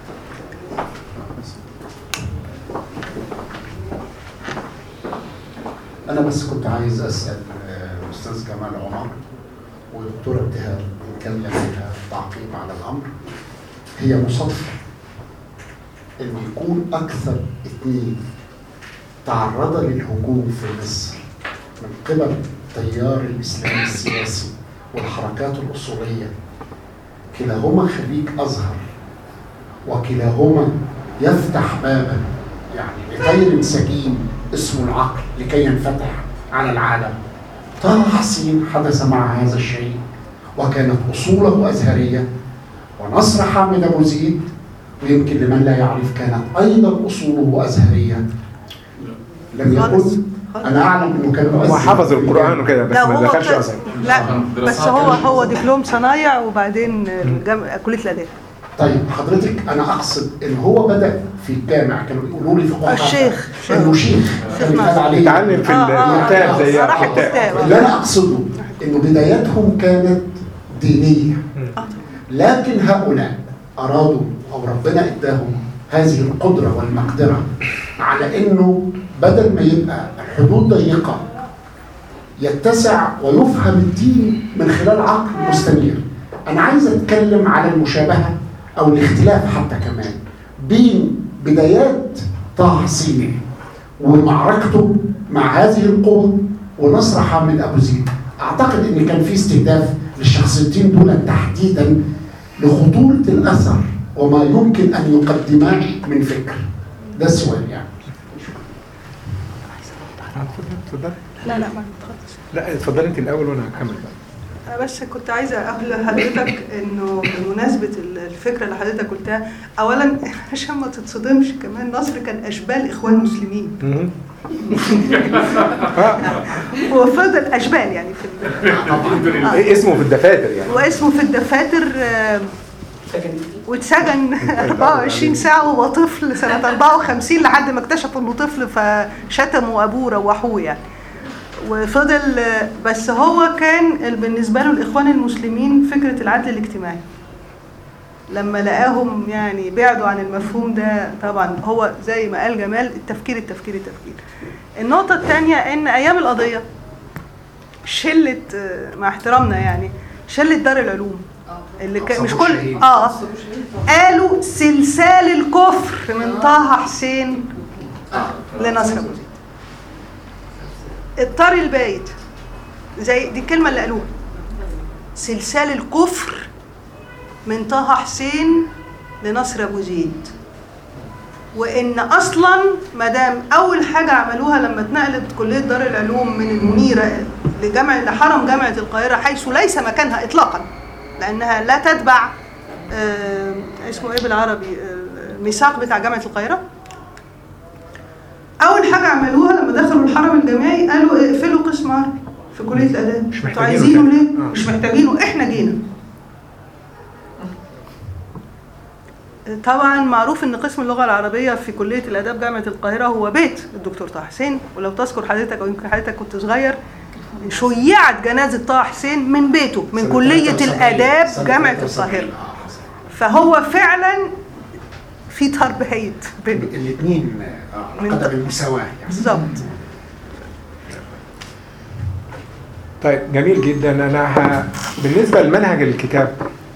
أنا بس كنت عايز أسأل آه، الأستاذ جمال عمر ودكتورة ابتهال إن كان لديها تعقيب على الأمر هي مصادفة إن يكون أكثر اثنين تعرض للهجوم في مصر من قبل تيار الإسلام السياسي والحركات الأصولية كلاهما خريج أزهر وكلاهما يفتح بابا يعني لطير سجين اسمه العقل لكي ينفتح على العالم طه حسين حدث مع هذا الشيء وكانت أصوله أزهرية ونصر حامد أبو زيد ويمكن لمن لا يعرف كانت أيضا أصوله أزهرية لم يكن انا اعلم انه كان مؤذن هو حفظ القرآن وكده بس لا ما هو دخلش كان- أزهر لا بس هو هو دبلوم صنايع وبعدين جم... كليه الاداب طيب حضرتك انا اقصد ان هو بدا في الجامع كانوا بيقولوا لي في قاعة الشيخ. انه شيخ كان يتقال عليه اتعلم في آه، آه، الكتاب آه، زي راح الكتاب الكتاب. اللي انا اقصده انه بداياتهم كانت دينيه لكن هؤلاء ارادوا او ربنا اداهم هذه القدره والمقدره على انه بدل ما يبقى الحدود ضيقه يتسع ويفهم الدين من خلال عقل مستنير انا عايز اتكلم على المشابهه او الاختلاف حتى كمان بين بدايات طه حسين ومعركته مع هذه القوة ونصر حامد أبو زيد أعتقد أن كان في استهداف للشخصيتين دول تحديدا لخطورة الأثر وما يمكن أن يقدماه من فكر ده السؤال يعني اتفضلي لا لا ما تخلص لا اتفضلي انت الاول وانا هكمل بقى انا بس كنت عايزه اقول لحضرتك انه بمناسبه الفكره اللي حضرتك قلتها اولا عشان ما تتصدمش كمان نصر كان اشبال اخوان مسلمين مهم. هو فضل اشبال يعني في ال- آه. ايه اسمه في الدفاتر يعني واسمه في الدفاتر آه، واتسجن 24 ساعة وهو طفل سنة 54 لحد ما اكتشفوا انه طفل فشتموا ابوه روحوه يعني وفضل آه، بس هو كان بالنسبة له الاخوان المسلمين فكرة العدل الاجتماعي لما لقاهم يعني بعدوا عن المفهوم ده طبعا هو زي ما قال جمال التفكير التفكير التفكير النقطة الثانية ان ايام القضية شلة آه، مع احترامنا يعني شلة دار العلوم اللي كان مش كل اه قالوا سلسال الكفر من طه حسين لنصر ابو زيد الطار البايت زي دي الكلمه اللي قالوها سلسال الكفر من طه حسين لنصر ابو زيد وان اصلا ما دام اول حاجه عملوها لما اتنقلت كليه دار العلوم من المنيره لجامعه لحرم جامعه القاهره حيث ليس مكانها اطلاقا لانها لا تتبع آه، اسمه ايه بالعربي آه، الميثاق بتاع جامعه القاهره اول حاجه عملوها لما دخلوا الحرم الجامعي قالوا اقفلوا قسم عربي في كليه الاداب مش انتوا محتاجينه عايزينه تاني. ليه آه. مش محتاجينه احنا جينا طبعا معروف ان قسم اللغه العربيه في كليه الاداب جامعه القاهره هو بيت الدكتور طه حسين ولو تذكر حضرتك او يمكن حضرتك كنت صغير شيعت جنازه طه حسين من بيته من سنة كليه 73. الاداب سنة جامعه 73. القاهره آه، حصل. فهو فعلا في تربيه بين الاثنين آه، على من- قدم المساواة يعني بالظبط طيب جميل جدا انا ه... بالنسبه لمنهج الكتاب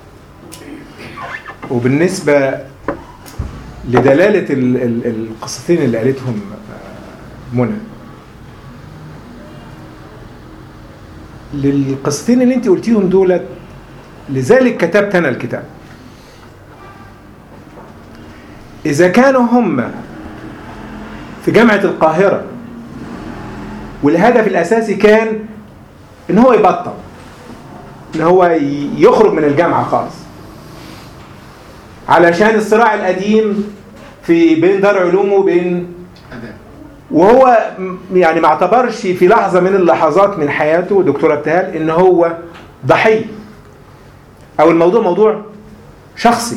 وبالنسبه لدلاله ال... ال... القصتين اللي قالتهم آه، منى للقصتين اللي انت قلتيهم دولت لذلك كتبت انا الكتاب اذا كانوا هم في جامعه القاهره والهدف الاساسي كان ان هو يبطل ان هو ي- يخرج من الجامعه خالص علشان الصراع القديم في بين دار علوم وبين أداء. وهو م- يعني ما اعتبرش في لحظه من اللحظات من حياته دكتور ابتهال ان هو ضحيه او الموضوع موضوع شخصي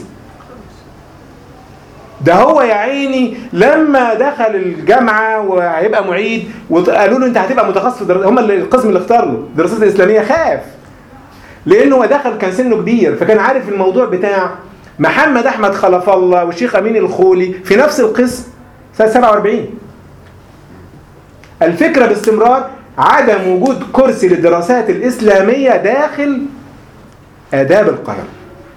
ده هو يا عيني لما دخل الجامعه وهيبقى معيد وقالوا له انت هتبقى متخصص في دراسات هم اللي القسم اللي اختار له الدراسات الاسلاميه خاف لانه هو دخل كان سنه كبير فكان عارف الموضوع بتاع محمد احمد خلف الله والشيخ امين الخولي في نفس القسم سنه 47 الفكره باستمرار عدم وجود كرسي للدراسات الاسلاميه داخل اداب القاهره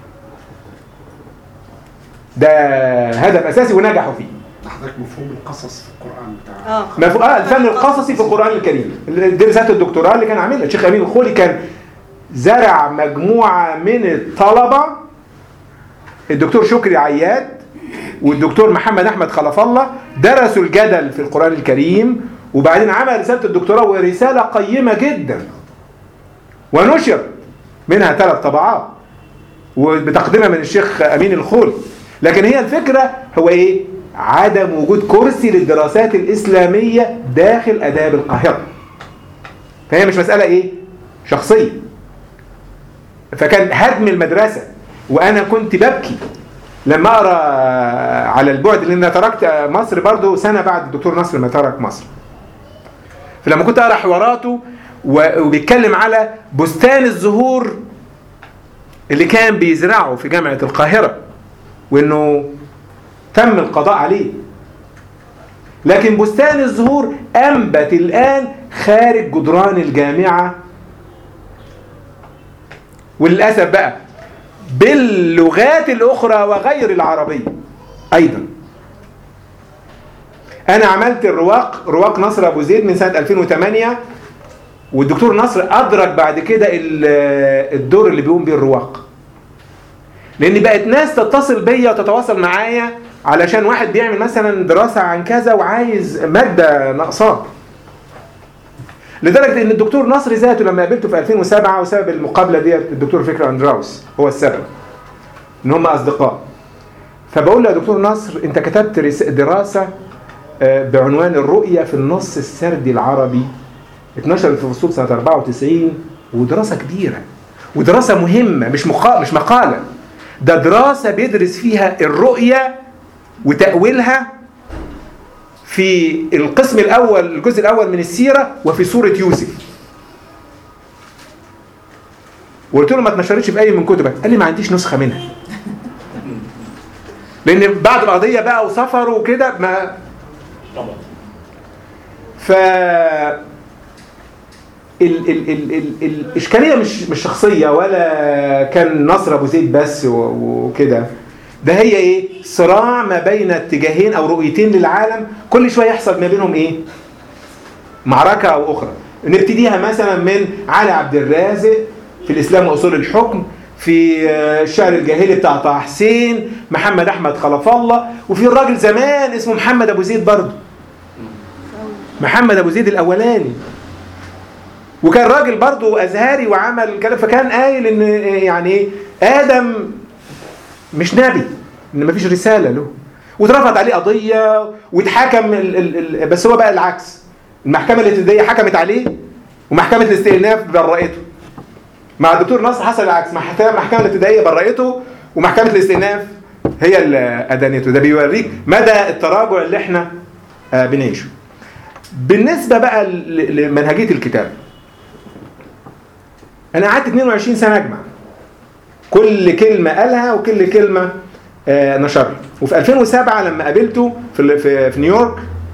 ده هدف اساسي ونجحوا فيه حضرتك مفهوم القصص في القرآن بتاع اه مفهوم اه الفن القصصي في القران الكريم دي رساله الدكتوراه اللي كان عاملها الشيخ امين الخولي كان زرع مجموعه من الطلبه الدكتور شكري عياد والدكتور محمد احمد خلف الله درسوا الجدل في القران الكريم وبعدين عمل رساله الدكتوراه ورساله قيمه جدا ونشر منها ثلاث طبعات وبتقديمها من الشيخ امين الخولي لكن هي الفكره هو ايه عدم وجود كرسي للدراسات الإسلامية داخل آداب القاهرة فهي مش مسألة إيه؟ شخصية فكان هدم المدرسة وأنا كنت ببكي لما أقرأ على البعد لأن أنا تركت مصر برضو سنة بعد الدكتور نصر ما ترك مصر فلما كنت أقرأ حواراته و- وبيتكلم على بستان الزهور اللي كان بيزرعه في جامعة القاهرة وإنه تم القضاء عليه لكن بستان الزهور أنبت الآن خارج جدران الجامعة وللأسف بقى باللغات الأخرى وغير العربية أيضا أنا عملت الرواق رواق نصر أبو زيد من سنة 2008 والدكتور نصر أدرك بعد كده ال- الدور اللي بيقوم بيه الرواق لأن بقت ناس تتصل بيا وتتواصل معايا علشان واحد بيعمل مثلا دراسة عن كذا وعايز مادة ناقصاه لدرجة ان الدكتور نصر ذاته لما قابلته في 2007 وسبب المقابلة ديت الدكتور فكري اندراوس هو السبب ان هم اصدقاء فبقول له يا دكتور نصر انت كتبت رس- دراسة آه، بعنوان الرؤية في النص السردي العربي اتنشرت في فصول سنة 94 ودراسة كبيرة ودراسة مهمة مش مقا... مش مقالة ده دراسة بيدرس فيها الرؤية وتأويلها في القسم الأول الجزء الأول من السيرة وفي سورة يوسف وقلت له ما اتنشرتش في أي من كتبك قال لي ما عنديش نسخة منها لأن بعد القضية بقى وسفر وكده ما طبعا ف ال ال ال ال الإشكالية مش مش شخصية ولا كان نصر أبو زيد بس و- وكده ده هي إيه؟ صراع ما بين اتجاهين أو رؤيتين للعالم كل شوية يحصل ما بينهم إيه؟ معركة أو أخرى نبتديها مثلا من علي عبد الرازق في الإسلام وأصول الحكم في آه، الشعر الجاهلي بتاع طه حسين محمد أحمد خلف الله وفي الراجل زمان اسمه محمد أبو زيد برضه محمد ابو زيد الاولاني وكان راجل برضه ازهري وعمل كده فكان قايل ان يعني ايه ادم مش نبي ان مفيش رساله له واترفعت عليه قضيه واتحكم ال ال ال بس هو بقى العكس المحكمه الابتدائيه حكمت عليه ومحكمه الاستئناف برأته مع الدكتور نصر حصل العكس محكمة- المحكمه الابتدائيه برأته ومحكمه الاستئناف هي اللي ادانته ده بيوريك مدى التراجع اللي احنا آه، بنعيشه بالنسبة بقى ل- لمنهجية الكتاب أنا قعدت 22 سنة أجمع كل كلمة قالها وكل كلمة آه، نشرها وفي 2007 لما قابلته في ال- في, في نيويورك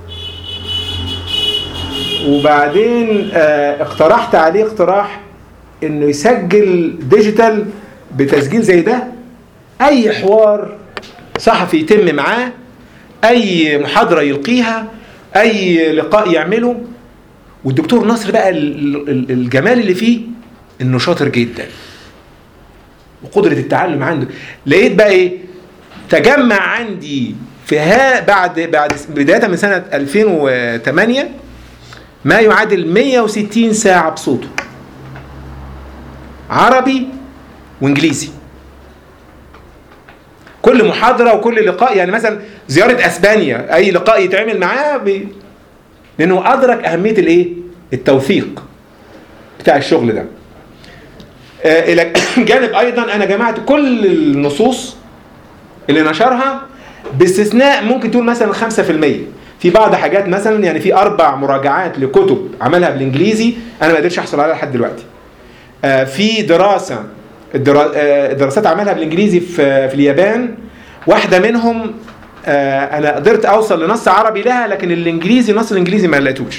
وبعدين آه، اقترحت عليه اقتراح انه يسجل ديجيتال بتسجيل زي ده اي حوار صحفي يتم معاه اي محاضره يلقيها اي لقاء يعمله والدكتور نصر بقى ال- ال- الجمال اللي فيه انه شاطر جدا وقدره التعلم عنده لقيت بقى ايه تجمع عندي في ها بعد بعد بدايه من سنه 2008 ما يعادل 160 ساعه بصوته عربي وانجليزي كل محاضره وكل لقاء يعني مثلا زياره اسبانيا اي لقاء يتعمل معاه بي... لانه ادرك اهميه الايه التوثيق بتاع الشغل ده آه، الى جانب ايضا انا جمعت كل النصوص اللي نشرها باستثناء ممكن تقول مثلا 5% في بعض حاجات مثلا يعني في اربع مراجعات لكتب عملها بالانجليزي انا ما قدرتش احصل عليها لحد دلوقتي آه، في دراسه الدرا- آه، الدراسات عملها بالانجليزي في في اليابان واحده منهم آه، انا قدرت اوصل لنص عربي لها لكن الانجليزي نص الانجليزي ما لقيتوش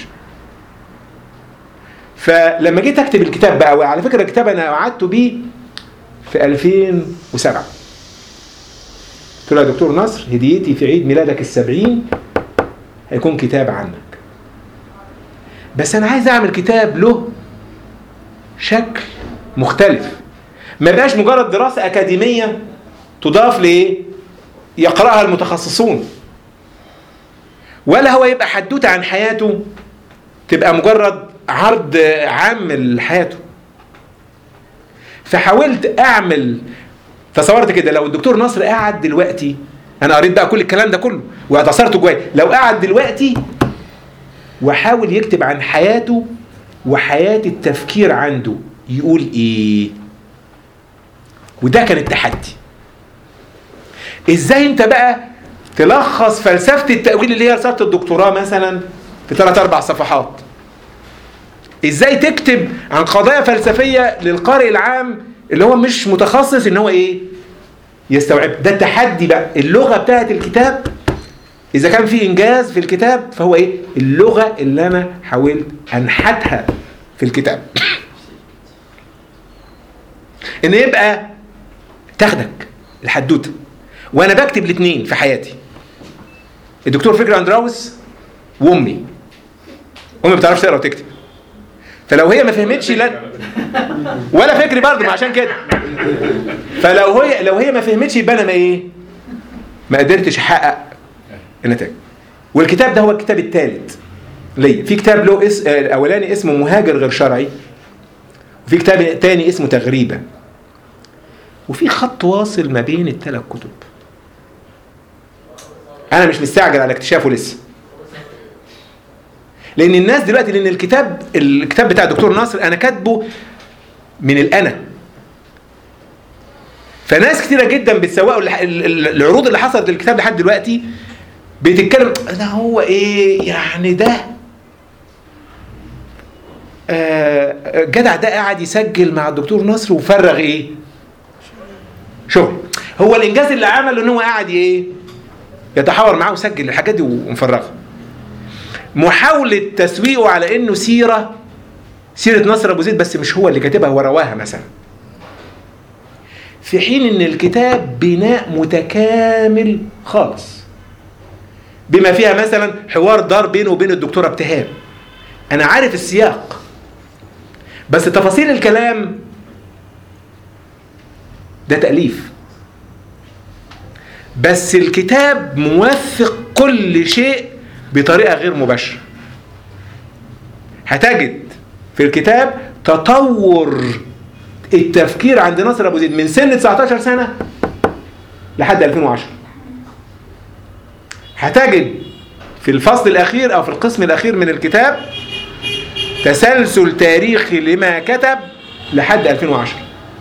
فلما جيت اكتب الكتاب بقى وعلى فكره الكتاب انا قعدت بيه في 2007 قلت له يا دكتور نصر هديتي في عيد ميلادك السبعين هيكون كتاب عنك بس انا عايز اعمل كتاب له شكل مختلف ما بقاش مجرد دراسة أكاديمية تضاف لإيه؟ يقرأها المتخصصون ولا هو يبقى حدوتة عن حياته تبقى مجرد عرض عام لحياته فحاولت أعمل تصورت كده لو الدكتور نصر قاعد دلوقتي انا قريت بقى كل الكلام ده كله واعتصرته جوايا لو قعد دلوقتي وحاول يكتب عن حياته وحياة التفكير عنده يقول ايه وده كان التحدي ازاي انت بقى تلخص فلسفة التأويل اللي هي رسالة الدكتوراه مثلا في ثلاث اربع صفحات ازاي تكتب عن قضايا فلسفية للقارئ العام اللي هو مش متخصص ان هو ايه يستوعب ده التحدي بقى اللغة بتاعت الكتاب إذا كان في إنجاز في الكتاب فهو إيه؟ اللغة اللي أنا حاولت أنحتها في الكتاب. إن يبقى تاخدك الحدوتة وأنا بكتب الاثنين في حياتي. الدكتور فكري أندراوس وأمي. أمي ما بتعرفش تقرا وتكتب. فلو هي ما فهمتش لا ولا فكري برضه ما عشان كده. فلو هي لو هي ما فهمتش يبقى انا ما ايه؟ ما قدرتش احقق النتائج. والكتاب ده هو الكتاب الثالث ليا، في كتاب له اس... آه، الاولاني اسمه مهاجر غير شرعي. وفي كتاب تاني اسمه تغريبه. وفي خط واصل ما بين الثلاث كتب. انا مش مستعجل على اكتشافه لسه. لان الناس دلوقتي لان الكتاب الكتاب بتاع الدكتور ناصر انا كاتبه من الانا فناس كتيرة جدا بتسوقوا الح- ال- ال- العروض اللي حصلت للكتاب لحد دلوقتي بتتكلم ده هو ايه يعني ده آه، الجدع ده قاعد يسجل مع الدكتور نصر وفرغ ايه شغل هو الانجاز اللي عمله ان هو قاعد ايه يتحاور معاه وسجل الحاجات دي ومفرغها محاولة تسويقه على انه سيرة سيرة نصر ابو زيد بس مش هو اللي كاتبها هو رواها مثلا في حين ان الكتاب بناء متكامل خالص بما فيها مثلا حوار دار بينه وبين الدكتوره ابتهال انا عارف السياق بس تفاصيل الكلام ده تاليف بس الكتاب موثق كل شيء بطريقه غير مباشره هتجد في الكتاب تطور التفكير عند ناصر ابو زيد من سن 19 سنه لحد 2010 هتجد في الفصل الاخير او في القسم الاخير من الكتاب تسلسل تاريخي لما كتب لحد 2010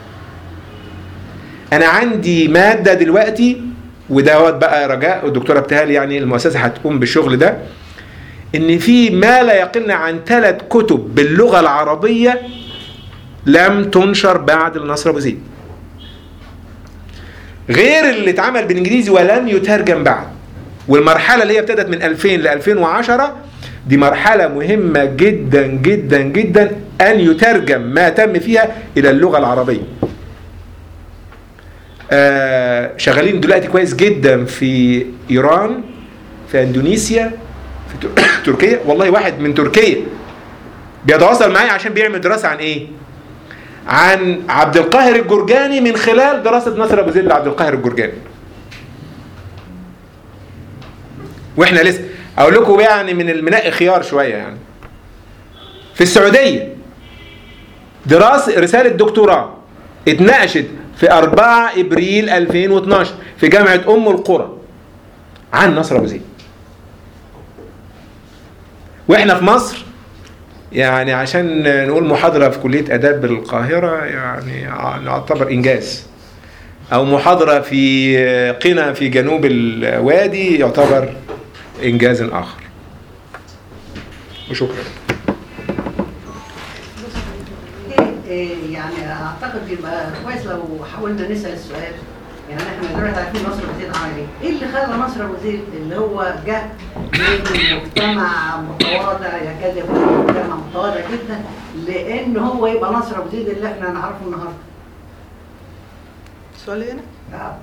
انا عندي ماده دلوقتي ودوت بقى رجاء الدكتوره ابتهال يعني المؤسسه هتقوم بالشغل ده ان في ما لا يقل عن ثلاث كتب باللغه العربيه لم تنشر بعد النصر ابو زيد غير اللي اتعمل بالانجليزي ولم يترجم بعد والمرحله اللي هي ابتدت من 2000 ل 2010 دي مرحله مهمه جدا جدا جدا ان يترجم ما تم فيها الى اللغه العربيه آه شغالين دلوقتي كويس جدا في ايران في اندونيسيا في تر- تركيا والله واحد من تركيا بيتواصل معايا عشان بيعمل دراسه عن ايه عن عبد القاهر الجرجاني من خلال دراسه نصر ابو زيد لعبد القاهر الجرجاني واحنا لسه اقول لكم يعني من المناء خيار شويه يعني في السعوديه دراسه رساله دكتوراه اتناقشت في 4 ابريل 2012 في جامعه ام القرى عن نصر ابو زيد واحنا في مصر يعني عشان نقول محاضرة في كلية آداب بالقاهرة يعني نعتبر إنجاز أو محاضرة في قنا في جنوب الوادي يعتبر إنجاز آخر وشكرا إيه يعني اعتقد يبقى كويس لو حاولنا نسال السؤال يعني احنا دلوقتي عارفين نصر ابو زيد عمل ايه؟ ايه اللي خلى نصر ابو زيد اللي هو جه من مجتمع متواضع يكاد يكون مجتمع متواضع جدا لان هو يبقى نصر ابو زيد اللي احنا نعرفه النهارده؟ سؤال هنا آه.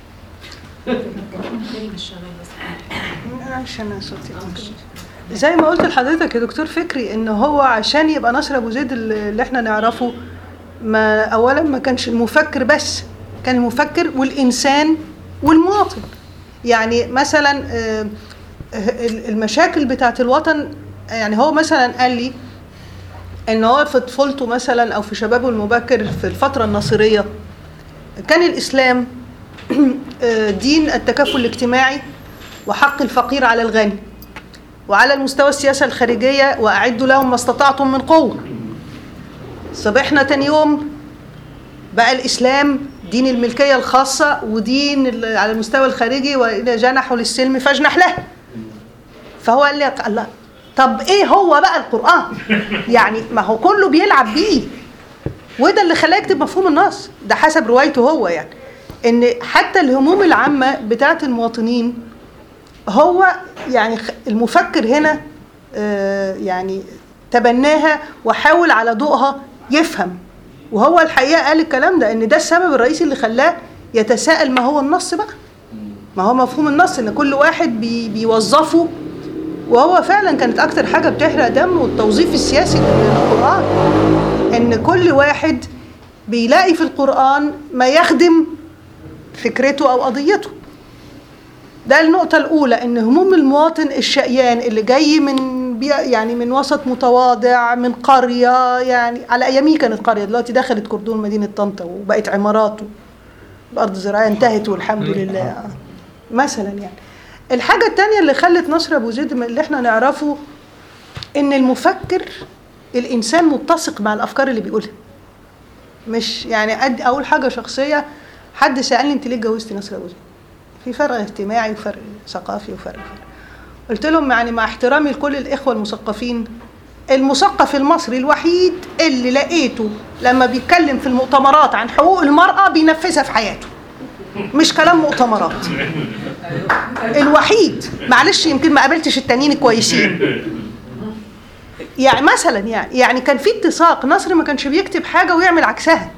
معلش انا صوتي زي ما قلت لحضرتك يا دكتور فكري ان هو عشان يبقى نصر ابو زيد اللي احنا نعرفه ما اولا ما كانش المفكر بس كان المفكر والانسان والمواطن يعني مثلا آه، آه، المشاكل بتاعت الوطن يعني هو مثلا قال لي ان هو في طفولته مثلا او في شبابه المبكر في الفتره الناصريه كان الاسلام آه، دين التكافل الاجتماعي وحق الفقير على الغني وعلى المستوى السياسة الخارجية وأعدوا لهم ما استطعتم من قوة صبحنا تاني يوم بقى الإسلام دين الملكية الخاصة ودين ال- على المستوى الخارجي وإذا جنحوا للسلم فاجنح له فهو قال لك الله طب ايه هو بقى القرآن يعني ما هو كله بيلعب بيه وده اللي خلاه يكتب مفهوم النص ده حسب روايته هو يعني ان حتى الهموم العامة بتاعت المواطنين هو يعني خ- المفكر هنا آه، يعني تبناها وحاول على ضوءها يفهم وهو الحقيقة قال الكلام ده ان ده السبب الرئيسي اللي خلاه يتساءل ما هو النص بقى ما هو مفهوم النص ان كل واحد بي بيوظفه وهو فعلا كانت اكتر حاجة بتحرق دمه التوظيف السياسي للقرآن ان كل واحد بيلاقي في القرآن ما يخدم فكرته او قضيته ده النقطة الأولى إن هموم المواطن الشقيان اللي جاي من بي- يعني من وسط متواضع من قرية يعني على أيامي كانت قرية دلوقتي دخلت كردون مدينة طنطا وبقت عمارات الأرض الزراعية انتهت والحمد لله آه. مثلا يعني الحاجة التانية اللي خلت نصر أبو زيد من اللي احنا نعرفه إن المفكر الإنسان متسق مع الأفكار اللي بيقولها مش يعني أدي أقول حاجة شخصية حد سألني أنت ليه اتجوزتي نصر أبو زيد؟ في فرق اجتماعي وفرق ثقافي وفرق فرق قلت لهم يعني مع احترامي لكل الإخوة المثقفين المثقف المصري الوحيد اللي لقيته لما بيتكلم في المؤتمرات عن حقوق المرأة بينفذها في حياته مش كلام مؤتمرات الوحيد معلش يمكن ما قابلتش التانيين الكويسين يعني مثلا يعني يعني كان في اتساق نصر ما كانش بيكتب حاجة ويعمل عكسها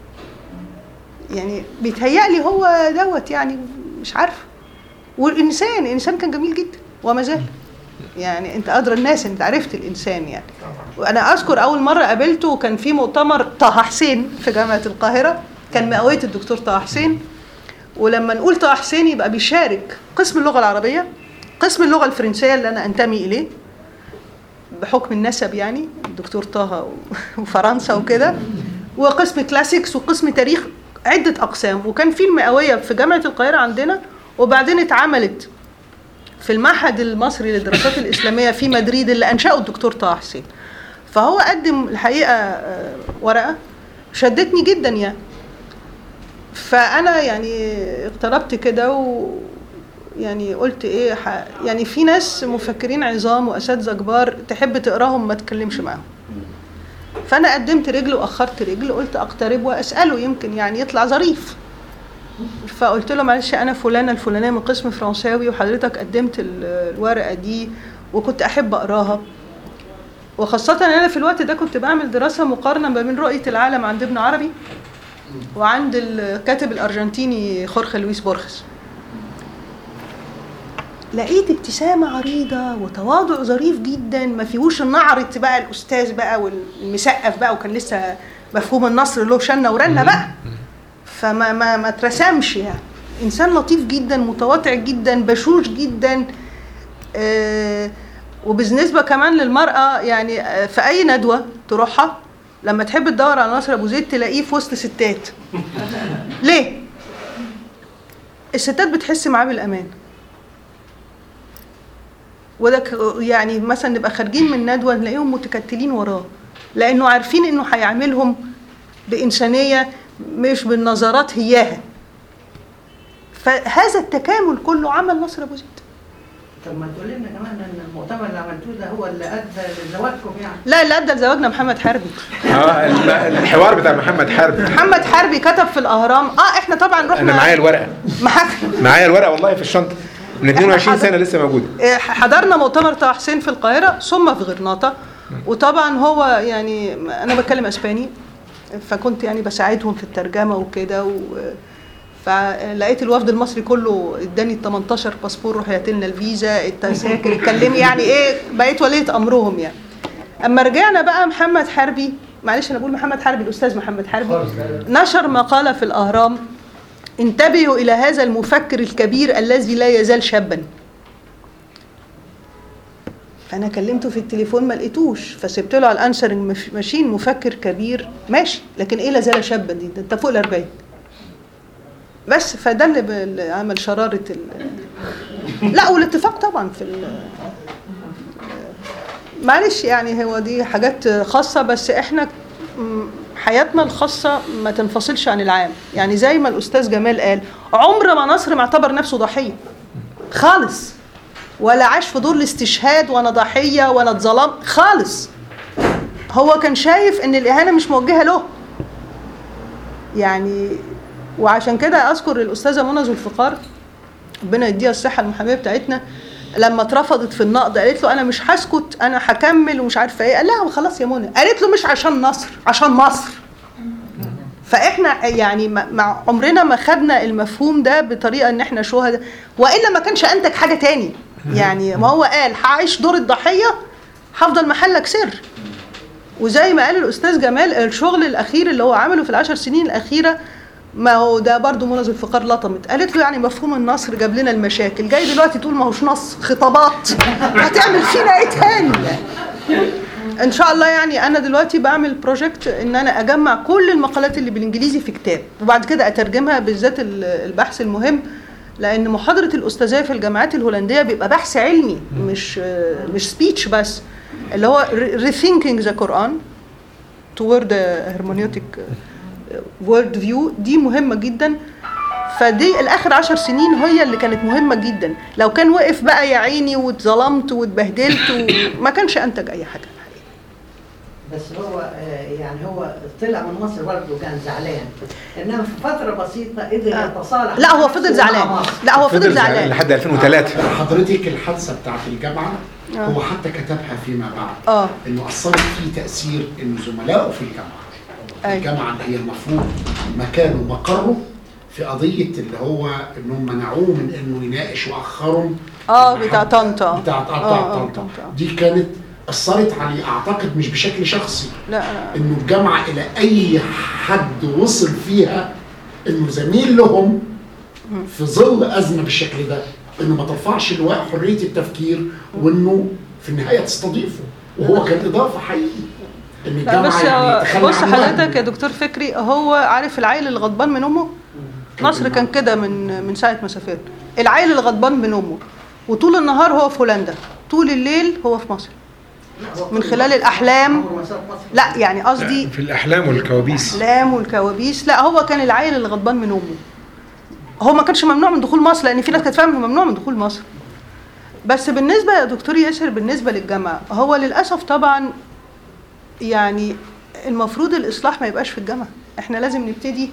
يعني بيتهيألي هو دوت يعني مش عارفه والإنسان الإنسان كان جميل جدا وما زال يعني أنت أدرى الناس أنت عرفت الإنسان يعني وأنا أذكر أول مرة قابلته كان في مؤتمر طه حسين في جامعة القاهرة كان مئوية الدكتور طه حسين ولما نقول طه حسين يبقى بيشارك قسم اللغة العربية قسم اللغة الفرنسية اللي أنا أنتمي إليه بحكم النسب يعني الدكتور طه و- وفرنسا وكده وقسم كلاسيكس وقسم تاريخ عدة أقسام وكان في المئوية في جامعة القاهرة عندنا وبعدين اتعملت في المعهد المصري للدراسات الإسلامية في مدريد اللي أنشأه الدكتور طه حسين فهو قدم الحقيقة آه، ورقة شدتني جدا يعني فأنا يعني اقتربت كده و يعني قلت ايه ح... يعني في ناس مفكرين عظام واساتذه كبار تحب تقراهم ما تكلمش معاهم فانا قدمت رجل واخرت رجل قلت اقترب واساله يمكن يعني يطلع ظريف فقلت له معلش انا فلانه الفلانيه من قسم فرنساوي وحضرتك قدمت ال- الورقه دي وكنت احب اقراها وخاصة إن أنا في الوقت ده كنت بعمل دراسة مقارنة ما بين رؤية العالم عند ابن عربي وعند الكاتب الأرجنتيني خورخي لويس بورخس لقيت ابتسامة عريضة وتواضع ظريف جدا ما فيهوش النعرة بقى الأستاذ بقى والمسقف بقى وكان لسه مفهوم النصر له شنة ورنة بقى فما ما ما اترسمش يعني إنسان لطيف جدا متواضع جدا بشوش جدا آه وبالنسبة كمان للمرأة يعني آه، في أي ندوة تروحها لما تحب تدور على ناصر أبو زيد تلاقيه في وسط ستات ليه؟ الستات بتحس معاه بالأمان وده ك- يعني مثلا نبقى خارجين من ندوه نلاقيهم متكتلين وراه لانه عارفين انه هيعاملهم بانسانيه مش بالنظرات هياها فهذا التكامل كله عمل نصر ابو زيد طب ما تقولي لنا كمان ان المؤتمر اللي عملتوه ده هو اللي ادى لزواجكم يعني لا اللي ادى لزواجنا محمد حربي اه الم- الحوار بتاع محمد حرب محمد حربي كتب في الاهرام اه احنا طبعا رحنا انا معايا الورقه معاك معايا الورقه والله في الشنطه من 22 سنه لسه موجوده إيه، حضرنا مؤتمر طه حسين في القاهرة ثم في غرناطة وطبعا هو يعني أنا بتكلم أسباني فكنت يعني بساعدهم في الترجمة وكده و فلقيت الوفد المصري كله اداني ال 18 باسبور روح هات لنا الفيزا التذاكر اتكلمي يعني ايه بقيت ولية امرهم يعني اما رجعنا بقى محمد حربي معلش انا بقول محمد حربي الاستاذ محمد حربي نشر مقالة في الاهرام انتبهوا الى هذا المفكر الكبير الذي لا يزال شابا فانا كلمته في التليفون ما لقيتوش فسبت له على الانسرنج ماشين مفكر كبير ماشي لكن ايه لا زال شابا دي ده انت فوق ال 40 بس فده اللي ب- اللي عمل شراره ال... لا والاتفاق طبعا في ال... معلش يعني هو دي حاجات خاصه بس احنا م- حياتنا الخاصه ما تنفصلش عن العام يعني زي ما الاستاذ جمال قال عمر ما نصر ما اعتبر نفسه ضحيه خالص ولا عاش في دور الاستشهاد وانا ضحيه وانا اتظلم خالص هو كان شايف ان الاهانه مش موجهه له يعني وعشان كده اذكر الاستاذه منى ذو الفقار ربنا يديها الصحه المحاميه بتاعتنا لما اترفضت في النقد قالت له انا مش هسكت انا هكمل ومش عارفه ايه قال لها خلاص يا منى قالت له مش عشان نصر عشان مصر فاحنا يعني ما- مع عمرنا ما خدنا المفهوم ده بطريقه ان احنا شهداء والا ما كانش انتج حاجه تاني يعني ما هو قال هعيش دور الضحيه هفضل محلك سر وزي ما قال الاستاذ جمال الشغل الاخير اللي هو عمله في العشر سنين الاخيره ما هو ده برضه منى ذو الفقار لطمت قالت له يعني مفهوم النصر جاب لنا المشاكل جاي دلوقتي تقول ما هوش نص خطابات هتعمل فينا ايه تاني ان شاء الله يعني انا دلوقتي بعمل بروجكت ان انا اجمع كل المقالات اللي بالانجليزي في كتاب وبعد كده اترجمها بالذات ال- البحث المهم لان محاضره الاستاذيه في الجامعات الهولنديه بيبقى بحث علمي مش مش سبيتش بس اللي هو rethinking ذا قران toward a hermeneutic world view دي مهمه جدا فدي الاخر عشر سنين هي اللي كانت مهمه جدا لو كان وقف بقى يا عيني واتظلمت واتبهدلت وما كانش انتج اي حاجه بس هو آه، يعني هو طلع من مصر برضه كان زعلان انما في فتره بسيطه قدر آه. يتصالح لا مع هو نفسه فضل ومع زعلان مصر. لا هو فضل فضل زعلان زعلان لحد 2003 حضرتك الحادثه بتاعت الجامعه آه. هو حتى كتبها فيما بعد اه انه اثرت فيه تاثير انه زملائه في الجامعه أيوة. الجامعه اللي هي المفروض مكانه مقره في قضيه اللي هو انهم منعوه من انه يناقش واخرهم اه المحل- بتاع طنطا بتاع آه، بتاع آه، طنطا طنطا. دي كانت اثرت عليه اعتقد مش بشكل شخصي لا لا انه الجامعه الى اي حد وصل فيها انه زميل لهم في ظل ازمه بالشكل ده انه ما ترفعش لواء حريه التفكير وانه في النهايه تستضيفه وهو كان اضافه حقيقي ان لا الجامعه بس يعني تخلى بص عن حضرتك وهم. يا دكتور فكري هو عارف العيل اللي غضبان من امه نصر كان كده من من ساعه ما سافرت العيل اللي غضبان من امه وطول النهار هو في هولندا طول الليل هو في مصر لا، هو من طول خلال مصر. الأحلام. عمره ما ساب مصر. لا يعني قصدي في الاحلام والكوابيس الاحلام والكوابيس لا هو كان العيل اللي غضبان من امه هو ما كانش ممنوع من دخول مصر لان في ناس كانت فاهمه انه ممنوع من دخول مصر بس بالنسبه يا دكتور ياسر بالنسبه للجامعه هو للاسف طبعا يعني المفروض الاصلاح ما يبقاش في الجامعه احنا لازم نبتدي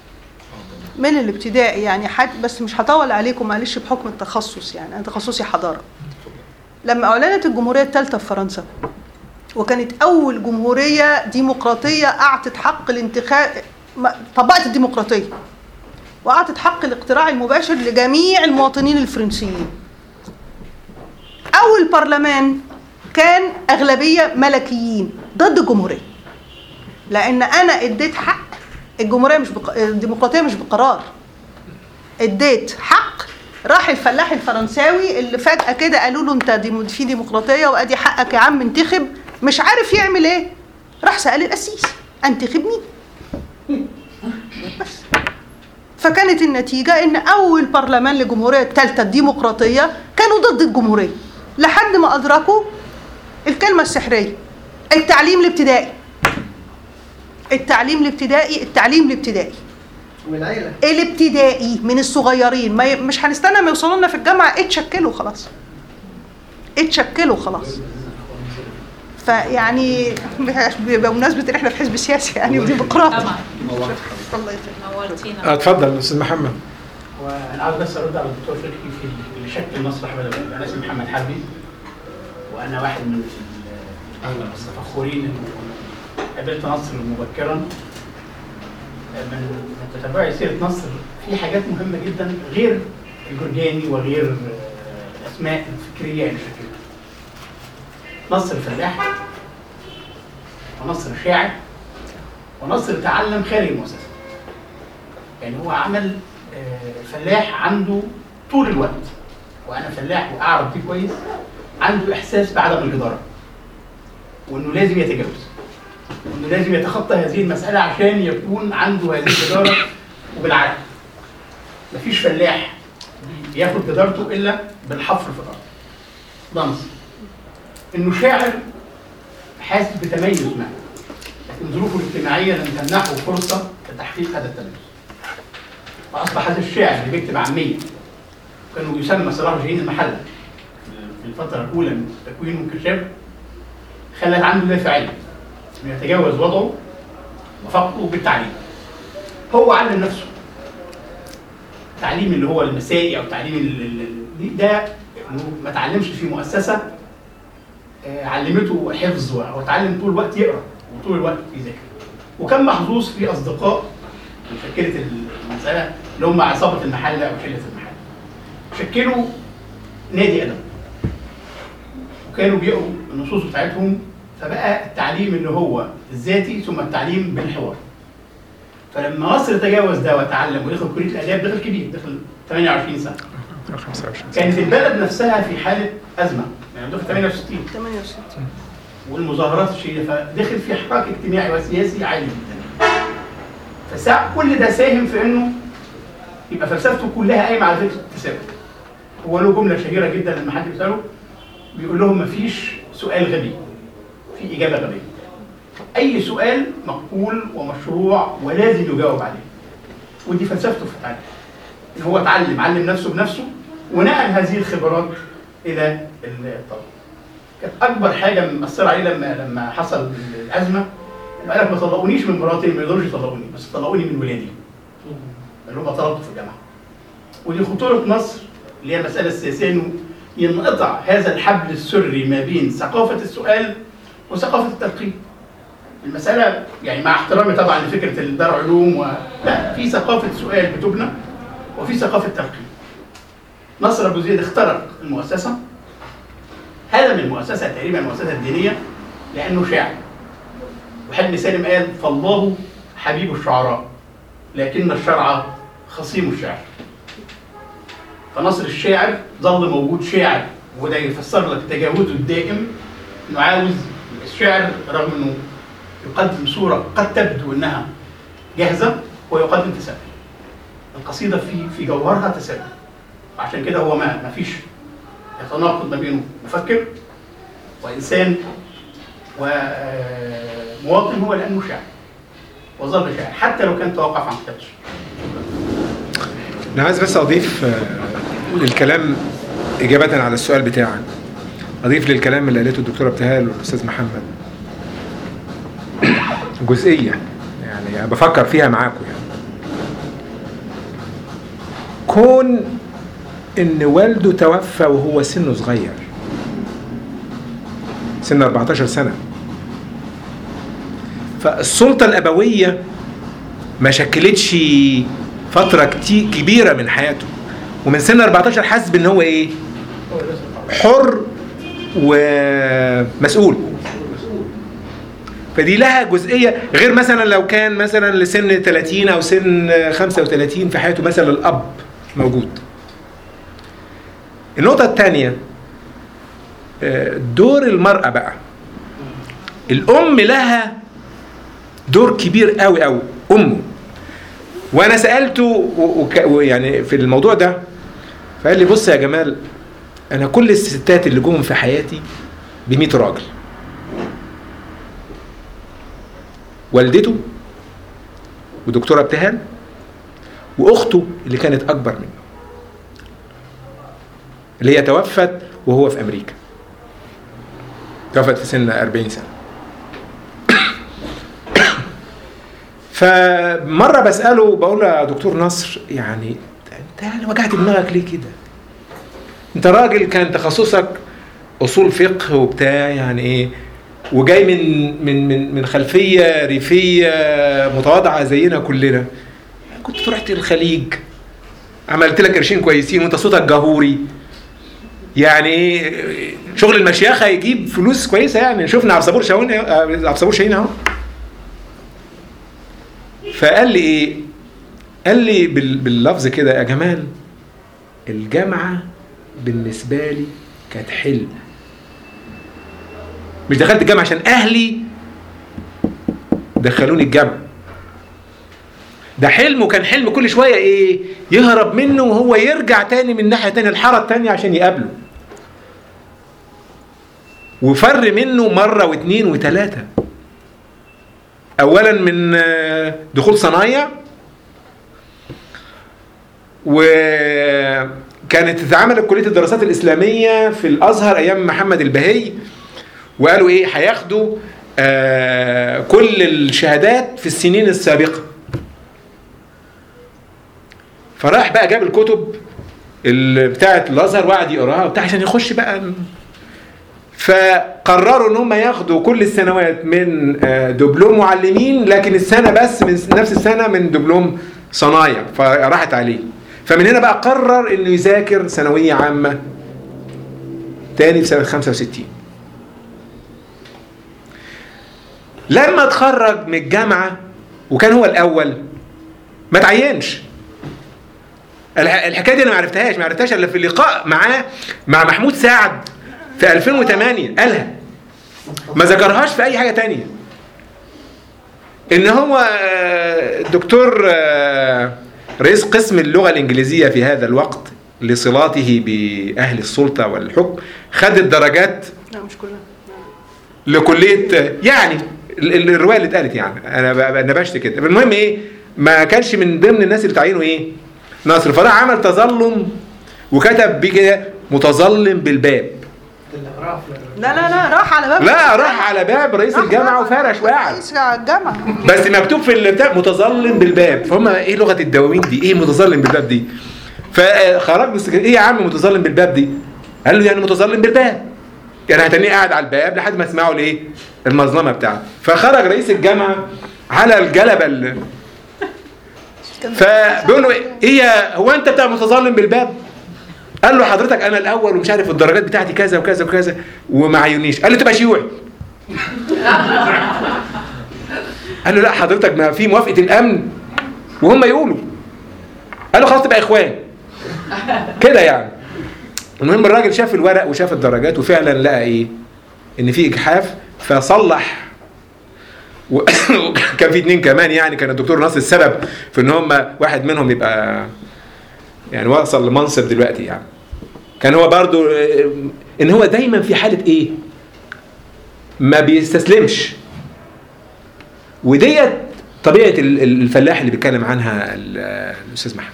من الابتدائي يعني حد بس مش هطول عليكم معلش بحكم التخصص يعني انا تخصصي حضاره لما اعلنت الجمهوريه الثالثه في فرنسا وكانت اول جمهوريه ديمقراطيه اعطت حق الانتخاب ما- طبقت الديمقراطيه واعطت حق الاقتراع المباشر لجميع المواطنين الفرنسيين اول برلمان كان اغلبيه ملكيين ضد الجمهوريه لان انا اديت حق الجمهوريه مش بق... الديمقراطيه مش بقرار اديت حق راح الفلاح الفرنساوي اللي فجاه كده قالوا له انت دي في ديمقراطيه وادي حقك يا عم انتخب مش عارف يعمل ايه راح سال القسيس انتخب مين بس فكانت النتيجة إن أول برلمان للجمهورية الثالثة الديمقراطية كانوا ضد الجمهورية لحد ما أدركوا الكلمة السحرية التعليم الابتدائي التعليم الابتدائي التعليم الابتدائي والعيله الابتدائي من الصغيرين ما ي... مش هنستنى ما يوصلوا لنا في الجامعة اتشكلوا خلاص اتشكلوا خلاص فيعني بمناسبة ان احنا في حزب سياسي يعني وديمقراطي طبعا الله يسلمك نورتينا آه، اتفضل استاذ محمد وانا عاوز بس ارد على الدكتور فكري في اللي شكل مصر احمد أبو زيد. انا اسمي محمد حربي وانا واحد من ال- المتفخرين إنه قابلت نصر مبكرا من من تتبعي سيره نصر في حاجات مهمه جدا غير الجرجاني وغير آه، الاسماء الفكريه اللي شكلها نصر فلاح ونصر شاعر ونصر تعلم خارج المؤسسه يعني هو عمل آه، فلاح عنده طول الوقت وانا فلاح واعرف دي كويس عنده احساس بعدم الجداره وانه لازم يتجاوز وانه لازم يتخطى هذه المساله عشان يكون عنده هذه الجداره وبالعكس مفيش فلاح ياخد جدارته الا بالحفر في الارض ده نص انه شاعر حاسس بتميز ما لكن ظروفه الاجتماعيه لم تمنحه فرصه لتحقيق هذا التميز فاصبح هذا الشاعر اللي بيكتب عاميه كانوا يسمى صلاح جاهين المحله في الفتره الاولى من تكوينه كشاب خلت عنده دافعيه انه يتجاوز وضعه وفقده بالتعليم هو علم نفسه التعليم اللي هو المسائي او التعليم ال- ال- ال- ده انه ما اتعلمش في مؤسسه آه، علمته حفظ و- او اتعلم طول الوقت يقرا وطول الوقت يذاكر وكان محظوظ في اصدقاء شكلت المساله اللي هم عصابه المحله او شله المحله شكلوا نادي ادب وكانوا بيقروا النصوص بتاعتهم فبقى التعليم اللي هو الذاتي ثم التعليم بالحوار فلما مصر تجاوز ده وتعلم ودخل كليه الاداب دخل كبير دخل 28 سنه 25 كانت البلد نفسها في حاله ازمه يعني دخل 68 68 والمظاهرات الشديده فدخل في حراك اجتماعي وسياسي عالي جدا فسا كل ده ساهم في انه يبقى فلسفته كلها قايمه على فكره التساؤل هو له جمله شهيره جدا لما حد بيساله بيقول لهم مفيش سؤال غبي في اجابه غبيه اي سؤال مقبول ومشروع ولازم يجاوب عليه ودي فلسفته في التعليم ان هو اتعلم علم نفسه بنفسه ونقل هذه الخبرات الى الطلبه كانت اكبر حاجه مأثره عليه لما لما حصل الازمه انه قال لك ما طلقونيش من مراتي ما يقدروش يطلقوني بس طلقوني من ولادي اللي هم طلبته في الجامعه ودي خطوره مصر اللي هي المساله السياسيه انه ينقطع هذا الحبل السري ما بين ثقافه السؤال وثقافه التلقين المساله يعني مع احترامي طبعا لفكره الدار علوم و... لا في ثقافه سؤال بتبنى وفي ثقافه تلقين نصر ابو زيد اخترق المؤسسه هدم المؤسسه تقريبا المؤسسه الدينيه لانه شاعر وحلمي سالم قال فالله حبيب الشعراء لكن الشرع خصيم الشعر فنصر الشاعر ظل موجود شاعر وده يفسر لك تجاوزه الدائم انه عاوز الشعر رغم انه يقدم صوره قد تبدو انها جاهزه هو يقدم تساؤل القصيده في في جوهرها تساؤل وعشان كده هو ما ما فيش يتناقض ما بينه مفكر وانسان ومواطن هو لانه شاعر وظل شاعر حتى لو كان توقف عن كتابته انا عايز بس اضيف آه، للكلام اجابه على السؤال بتاعك اضيف للكلام اللي قالته الدكتوره ابتهال والاستاذ محمد جزئيه يعني أنا بفكر فيها معاكم يعني كون ان والده توفى وهو سنه صغير سن 14 سنه فالسلطه الابويه ما شكلتش فتره كتير كبيره من حياته ومن سن 14 حاسس ان هو ايه هو لازم حر ومسؤول فدي لها جزئيه غير مثلا لو كان مثلا لسن 30 او سن 35 في حياته مثلا الاب موجود النقطه الثانيه دور المراه بقى الام لها دور كبير قوي قوي امه وانا سالته و- وك- ويعني في الموضوع ده فقال لي بص يا جمال انا كل الستات اللي جم في حياتي ب 100 راجل والدته ودكتوره ابتهال واخته اللي كانت اكبر منه اللي هي توفت وهو في امريكا توفت في سن 40 سنه فمره بساله بقول له يا دكتور نصر يعني انت يعني وجعت دماغك ليه كده؟ انت راجل كان تخصصك اصول فقه وبتاع يعني ايه وجاي من من من من خلفيه ريفيه متواضعه زينا كلنا كنت رحت الخليج عملت لك قرشين كويسين وانت صوتك جهوري يعني ايه شغل المشيخه يجيب فلوس كويسه يعني شفنا عبد الصبور شاهين عبد الصبور شاهين اهو فقال لي ايه قال لي بال- باللفظ كده يا جمال الجامعه بالنسبه لي كانت حلم مش دخلت الجامعه عشان اهلي دخلوني الجامعه ده حلمه كان حلم كل شويه ايه يهرب منه وهو يرجع تاني من ناحيه تانية الحاره التانية عشان يقابله وفر منه مره واثنين وثلاثه اولا من آه، دخول صنايع وكانت اتعملت كليه الدراسات الاسلاميه في الازهر ايام محمد البهي وقالوا ايه هياخدوا آه كل الشهادات في السنين السابقه فراح بقى جاب الكتب اللي بتاعت الازهر وقعد يقراها وبتاع عشان يخش بقى فقرروا ان هم ياخدوا كل السنوات من آه، دبلوم معلمين لكن السنه بس من نفس السنه من دبلوم صنايع فراحت عليه فمن هنا بقى قرر انه يذاكر ثانويه عامه تاني في سنه 65 لما اتخرج من الجامعه وكان هو الاول ما تعينش الح- الحكايه دي انا ما عرفتهاش ما عرفتهاش الا في اللقاء معاه مع محمود سعد في 2008 قالها ما ذكرهاش في اي حاجه تانية ان هو آه، دكتور آه، رئيس قسم اللغه الانجليزيه في هذا الوقت لصلاته باهل السلطه والحكم خد الدرجات لا مش كلها لكليه يعني ال- ال- الروايه اللي اتقالت يعني انا ب- انا بشت كده المهم ايه ما كانش من ضمن الناس اللي تعينوا ايه نصر فراح عمل تظلم وكتب بيه كده متظلم بالباب لا لا لا راح على باب لا راح على باب رئيس الجامعه وفرش وقعد رئيس الجامعه بس مكتوب في البتاع متظلم بالباب فهم ايه لغه الدواوين دي ايه متظلم بالباب دي فخرج بس ايه يا عم متظلم بالباب دي قال له يعني متظلم بالباب يعني هتنيه قاعد على الباب لحد ما اسمعوا الايه المظلمه بتاعته فخرج رئيس الجامعه على الجلبه اللي فبيقول له ايه يا هو انت بتاع متظلم بالباب قال له حضرتك انا الاول ومش عارف الدرجات بتاعتي كذا وكذا وكذا وما عيونيش قال له تبقى شيوعي قال له لا حضرتك ما في موافقه الامن وهم يقولوا قال له خلاص تبقى اخوان كده يعني المهم الراجل شاف الورق وشاف الدرجات وفعلا لقى ايه ان في اجحاف فصلح و- وكان في اتنين كمان يعني كان الدكتور ناصر السبب في ان هم واحد منهم يبقى يعني وصل لمنصب دلوقتي يعني كان هو برضو آه، ان هو دايما في حاله ايه ما بيستسلمش وديت طبيعه ال- ال- الفلاح اللي بيتكلم عنها ال- الاستاذ محمد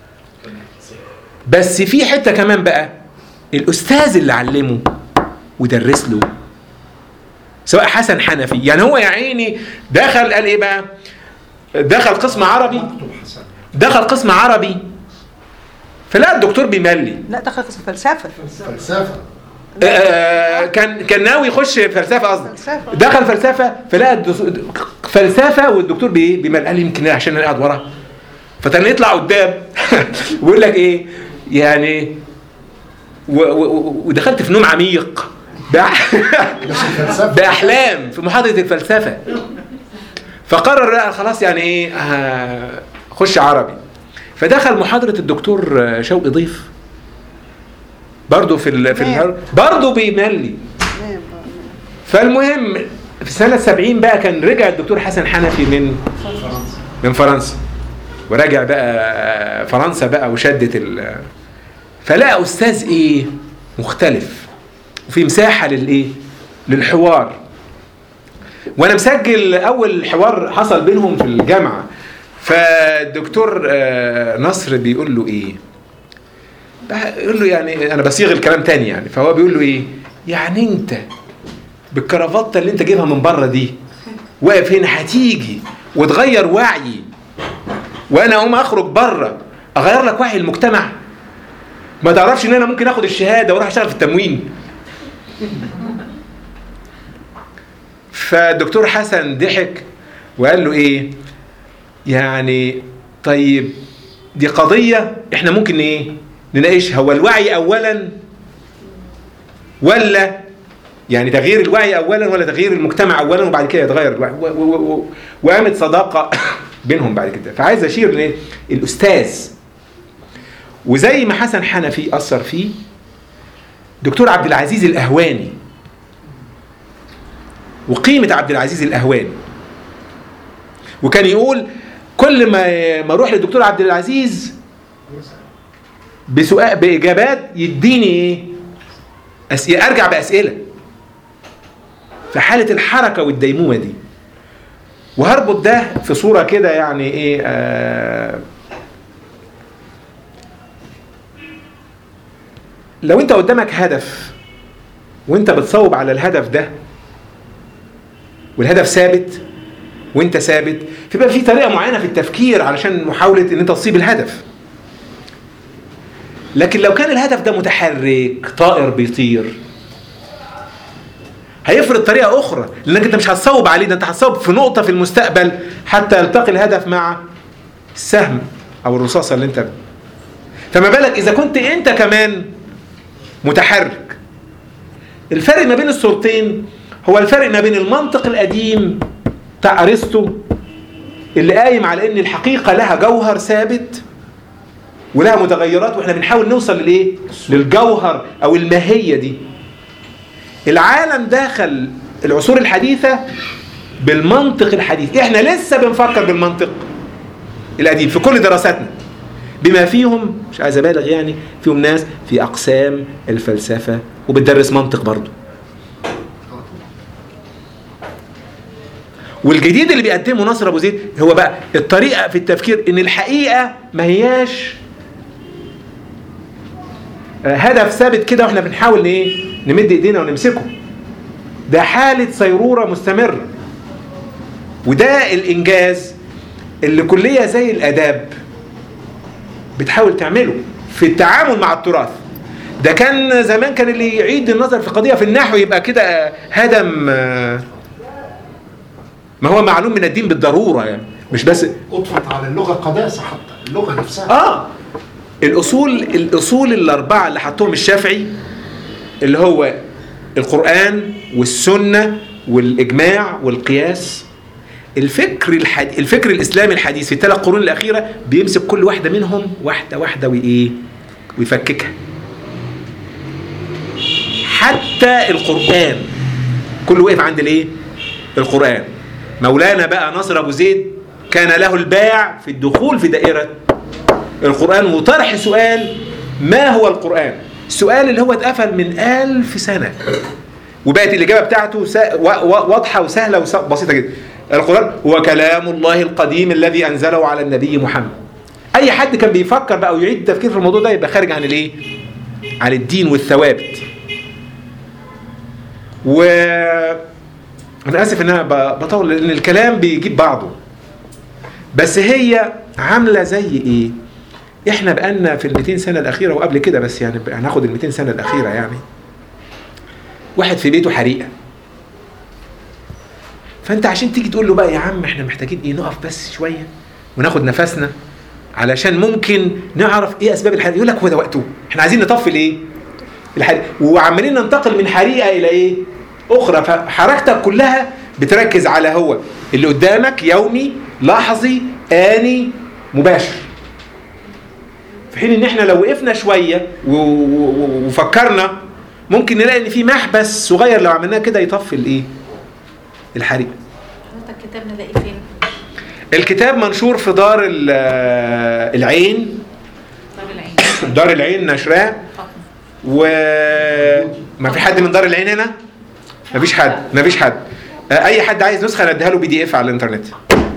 بس في حته كمان بقى الاستاذ اللي علمه ودرس له سواء حسن حنفي يعني هو يا عيني دخل قال ايه بقى دخل قسم عربي دخل قسم عربي فلا الدكتور بيملي لا دخل قسم فلسفه فلسفه آه، كان كان ناوي يخش فلسفه قصدي فلسفة. دخل فلسفه فلقى الدس- فلسفه والدكتور بايه بيمل قال يمكن عشان انا قاعد ورا فتاني يطلع قدام ويقول لك ايه يعني و و و ودخلت في نوم عميق بأح- الفلسفه باحلام في محاضره الفلسفه فقرر لا خلاص يعني ايه آه، خش عربي فدخل محاضره الدكتور آه، شوقي ضيف برضه في ال في نعم. ال برضه بيملي نعم. فالمهم في سنة 70 بقى كان رجع الدكتور حسن حنفي من من فرنسا وراجع بقى فرنسا بقى وشدت ال فلقى أستاذ إيه مختلف وفي مساحة للإيه للحوار وأنا مسجل أول حوار حصل بينهم في الجامعة فالدكتور آه، نصر بيقول له إيه يقول له يعني أنا بصيغ الكلام تاني يعني فهو بيقول له إيه يعني أنت بالكرافته اللي انت جايبها من بره دي واقف هنا هتيجي وتغير وعيي وانا اقوم اخرج بره اغير لك وعي المجتمع ما تعرفش ان انا ممكن اخد الشهاده واروح اشتغل في التموين فالدكتور حسن ضحك وقال له ايه يعني طيب دي قضيه احنا ممكن ايه نناقشها هو الوعي اولا ولا يعني تغيير الوعي اولا ولا تغيير المجتمع اولا وبعد كده يتغير الوعي و- و- و- وقامت صداقه بينهم بعد كده فعايز اشير لايه الاستاذ وزي ما حسن حنفي اثر فيه دكتور عبد العزيز الاهواني وقيمه عبد العزيز الاهواني وكان يقول كل ما ما اروح للدكتور عبد العزيز بسؤال باجابات يديني ايه أسئلة ارجع باسئله في حاله الحركه والديمومه دي وهربط ده في صوره كده يعني ايه آه لو انت قدامك هدف وانت بتصوب على الهدف ده والهدف ثابت وانت ثابت فيبقى في طريقه معينه في التفكير علشان محاوله ان انت تصيب الهدف لكن لو كان الهدف ده متحرك طائر بيطير هيفرض طريقه اخرى لانك انت مش هتصوب عليه ده انت هتصوب في نقطه في المستقبل حتى يلتقي الهدف مع السهم او الرصاصه اللي انت فما بالك اذا كنت انت كمان متحرك الفرق ما بين الصورتين هو الفرق ما بين المنطق القديم بتاع ارسطو اللي قايم على ان الحقيقه لها جوهر ثابت ولها متغيرات واحنا بنحاول نوصل للايه للجوهر او الماهيه دي العالم داخل العصور الحديثه بالمنطق الحديث احنا لسه بنفكر بالمنطق القديم في كل دراساتنا بما فيهم مش عايز ابالغ يعني فيهم ناس في اقسام الفلسفه وبتدرس منطق برضه والجديد اللي بيقدمه ناصر ابو زيد هو بقى الطريقه في التفكير ان الحقيقه ما هياش هدف ثابت كده واحنا بنحاول ايه نمد ايدينا ونمسكه ده حاله صيروره مستمره وده الانجاز اللي كليه زي الاداب بتحاول تعمله في التعامل مع التراث ده كان زمان كان اللي يعيد النظر في قضيه في النحو يبقى كده هدم ما هو معلوم من الدين بالضروره يعني مش بس اطفت على اللغه قداسه حتى اللغه نفسها اه الاصول الاصول الاربعه اللي حطهم الشافعي اللي هو القران والسنه والاجماع والقياس الفكر الحد... الفكر الاسلامي الحديث في الثلاث قرون الاخيره بيمسك كل واحده منهم واحده واحده وايه ويفككها حتى القران كله وقف عند الايه القران مولانا بقى ناصر ابو زيد كان له الباع في الدخول في دائره القران وطرح سؤال ما هو القران السؤال اللي هو اتقفل من ألف سنه وبقت الاجابه بتاعته سا... واضحه وسهله وبسيطه جدا القرآن هو كلام الله القديم الذي أنزله على النبي محمد أي حد كان بيفكر بقى ويعيد التفكير في الموضوع ده يبقى خارج عن الإيه؟ عن الدين والثوابت و أنا آسف إن أنا بطول لأن الكلام بيجيب بعضه بس هي عاملة زي إيه؟ إحنا بقالنا في ال 200 سنة الأخيرة وقبل كده بس يعني هناخد ال 200 سنة الأخيرة يعني واحد في بيته حريقة فانت عشان تيجي تقول له بقى يا عم احنا محتاجين ايه نقف بس شويه وناخد نفسنا علشان ممكن نعرف ايه اسباب الحريقه يقول لك هو ده وقته احنا عايزين نطفي الايه الحريقه وعمالين ننتقل من حريقه الى ايه اخرى فحركتك كلها بتركز على هو اللي قدامك يومي لحظي اني مباشر في حين ان احنا لو وقفنا شويه وفكرنا ممكن نلاقي ان في محبس صغير لو عملناه كده يطفي الايه الحريق حضرتك الكتاب نلاقيه فين؟ الكتاب منشور في دار العين دار العين دار العين نشراه و ما في حد من دار العين هنا؟ ما فيش حد ما فيش حد اي حد عايز نسخه نديها له بي دي اف على الانترنت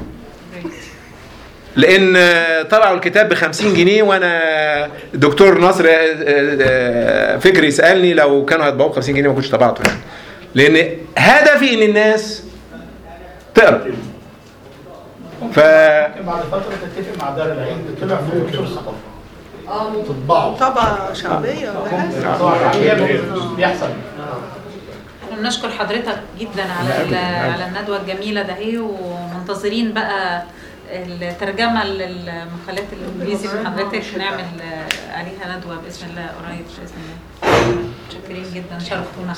لان طبعوا الكتاب ب 50 جنيه وانا دكتور نصر فكري سالني لو كانوا هيطبعوه ب 50 جنيه ما كنتش طبعته يعني لان هدفي ان الناس تقرا ف بعد فتره تتفق مع دار العين تطلع في دكتور ثقافه اه ممكن تطبعوا طبعة شعبية ولا حاجة بيحصل احنا بنشكر حضرتك جدا على ال- على الندوه الجميله ده ايه ومنتظرين بقى الترجمه للمقالات الانجليزي من حضرتك نعمل عليها ندوه باذن الله قريب باذن الله متشكرين جدا شرفتونا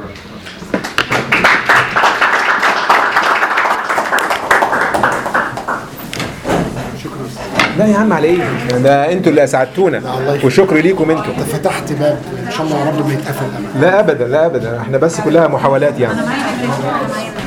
لا يا عم على ايه ده انتوا اللي اسعدتونا لا، الله يخليك. وشكر ليكم انتوا انت فتحت باب ان شاء الله يا رب ما يتقفل ابدا لا ابدا لا ابدا احنا بس كلها محاولات يعني انا معايا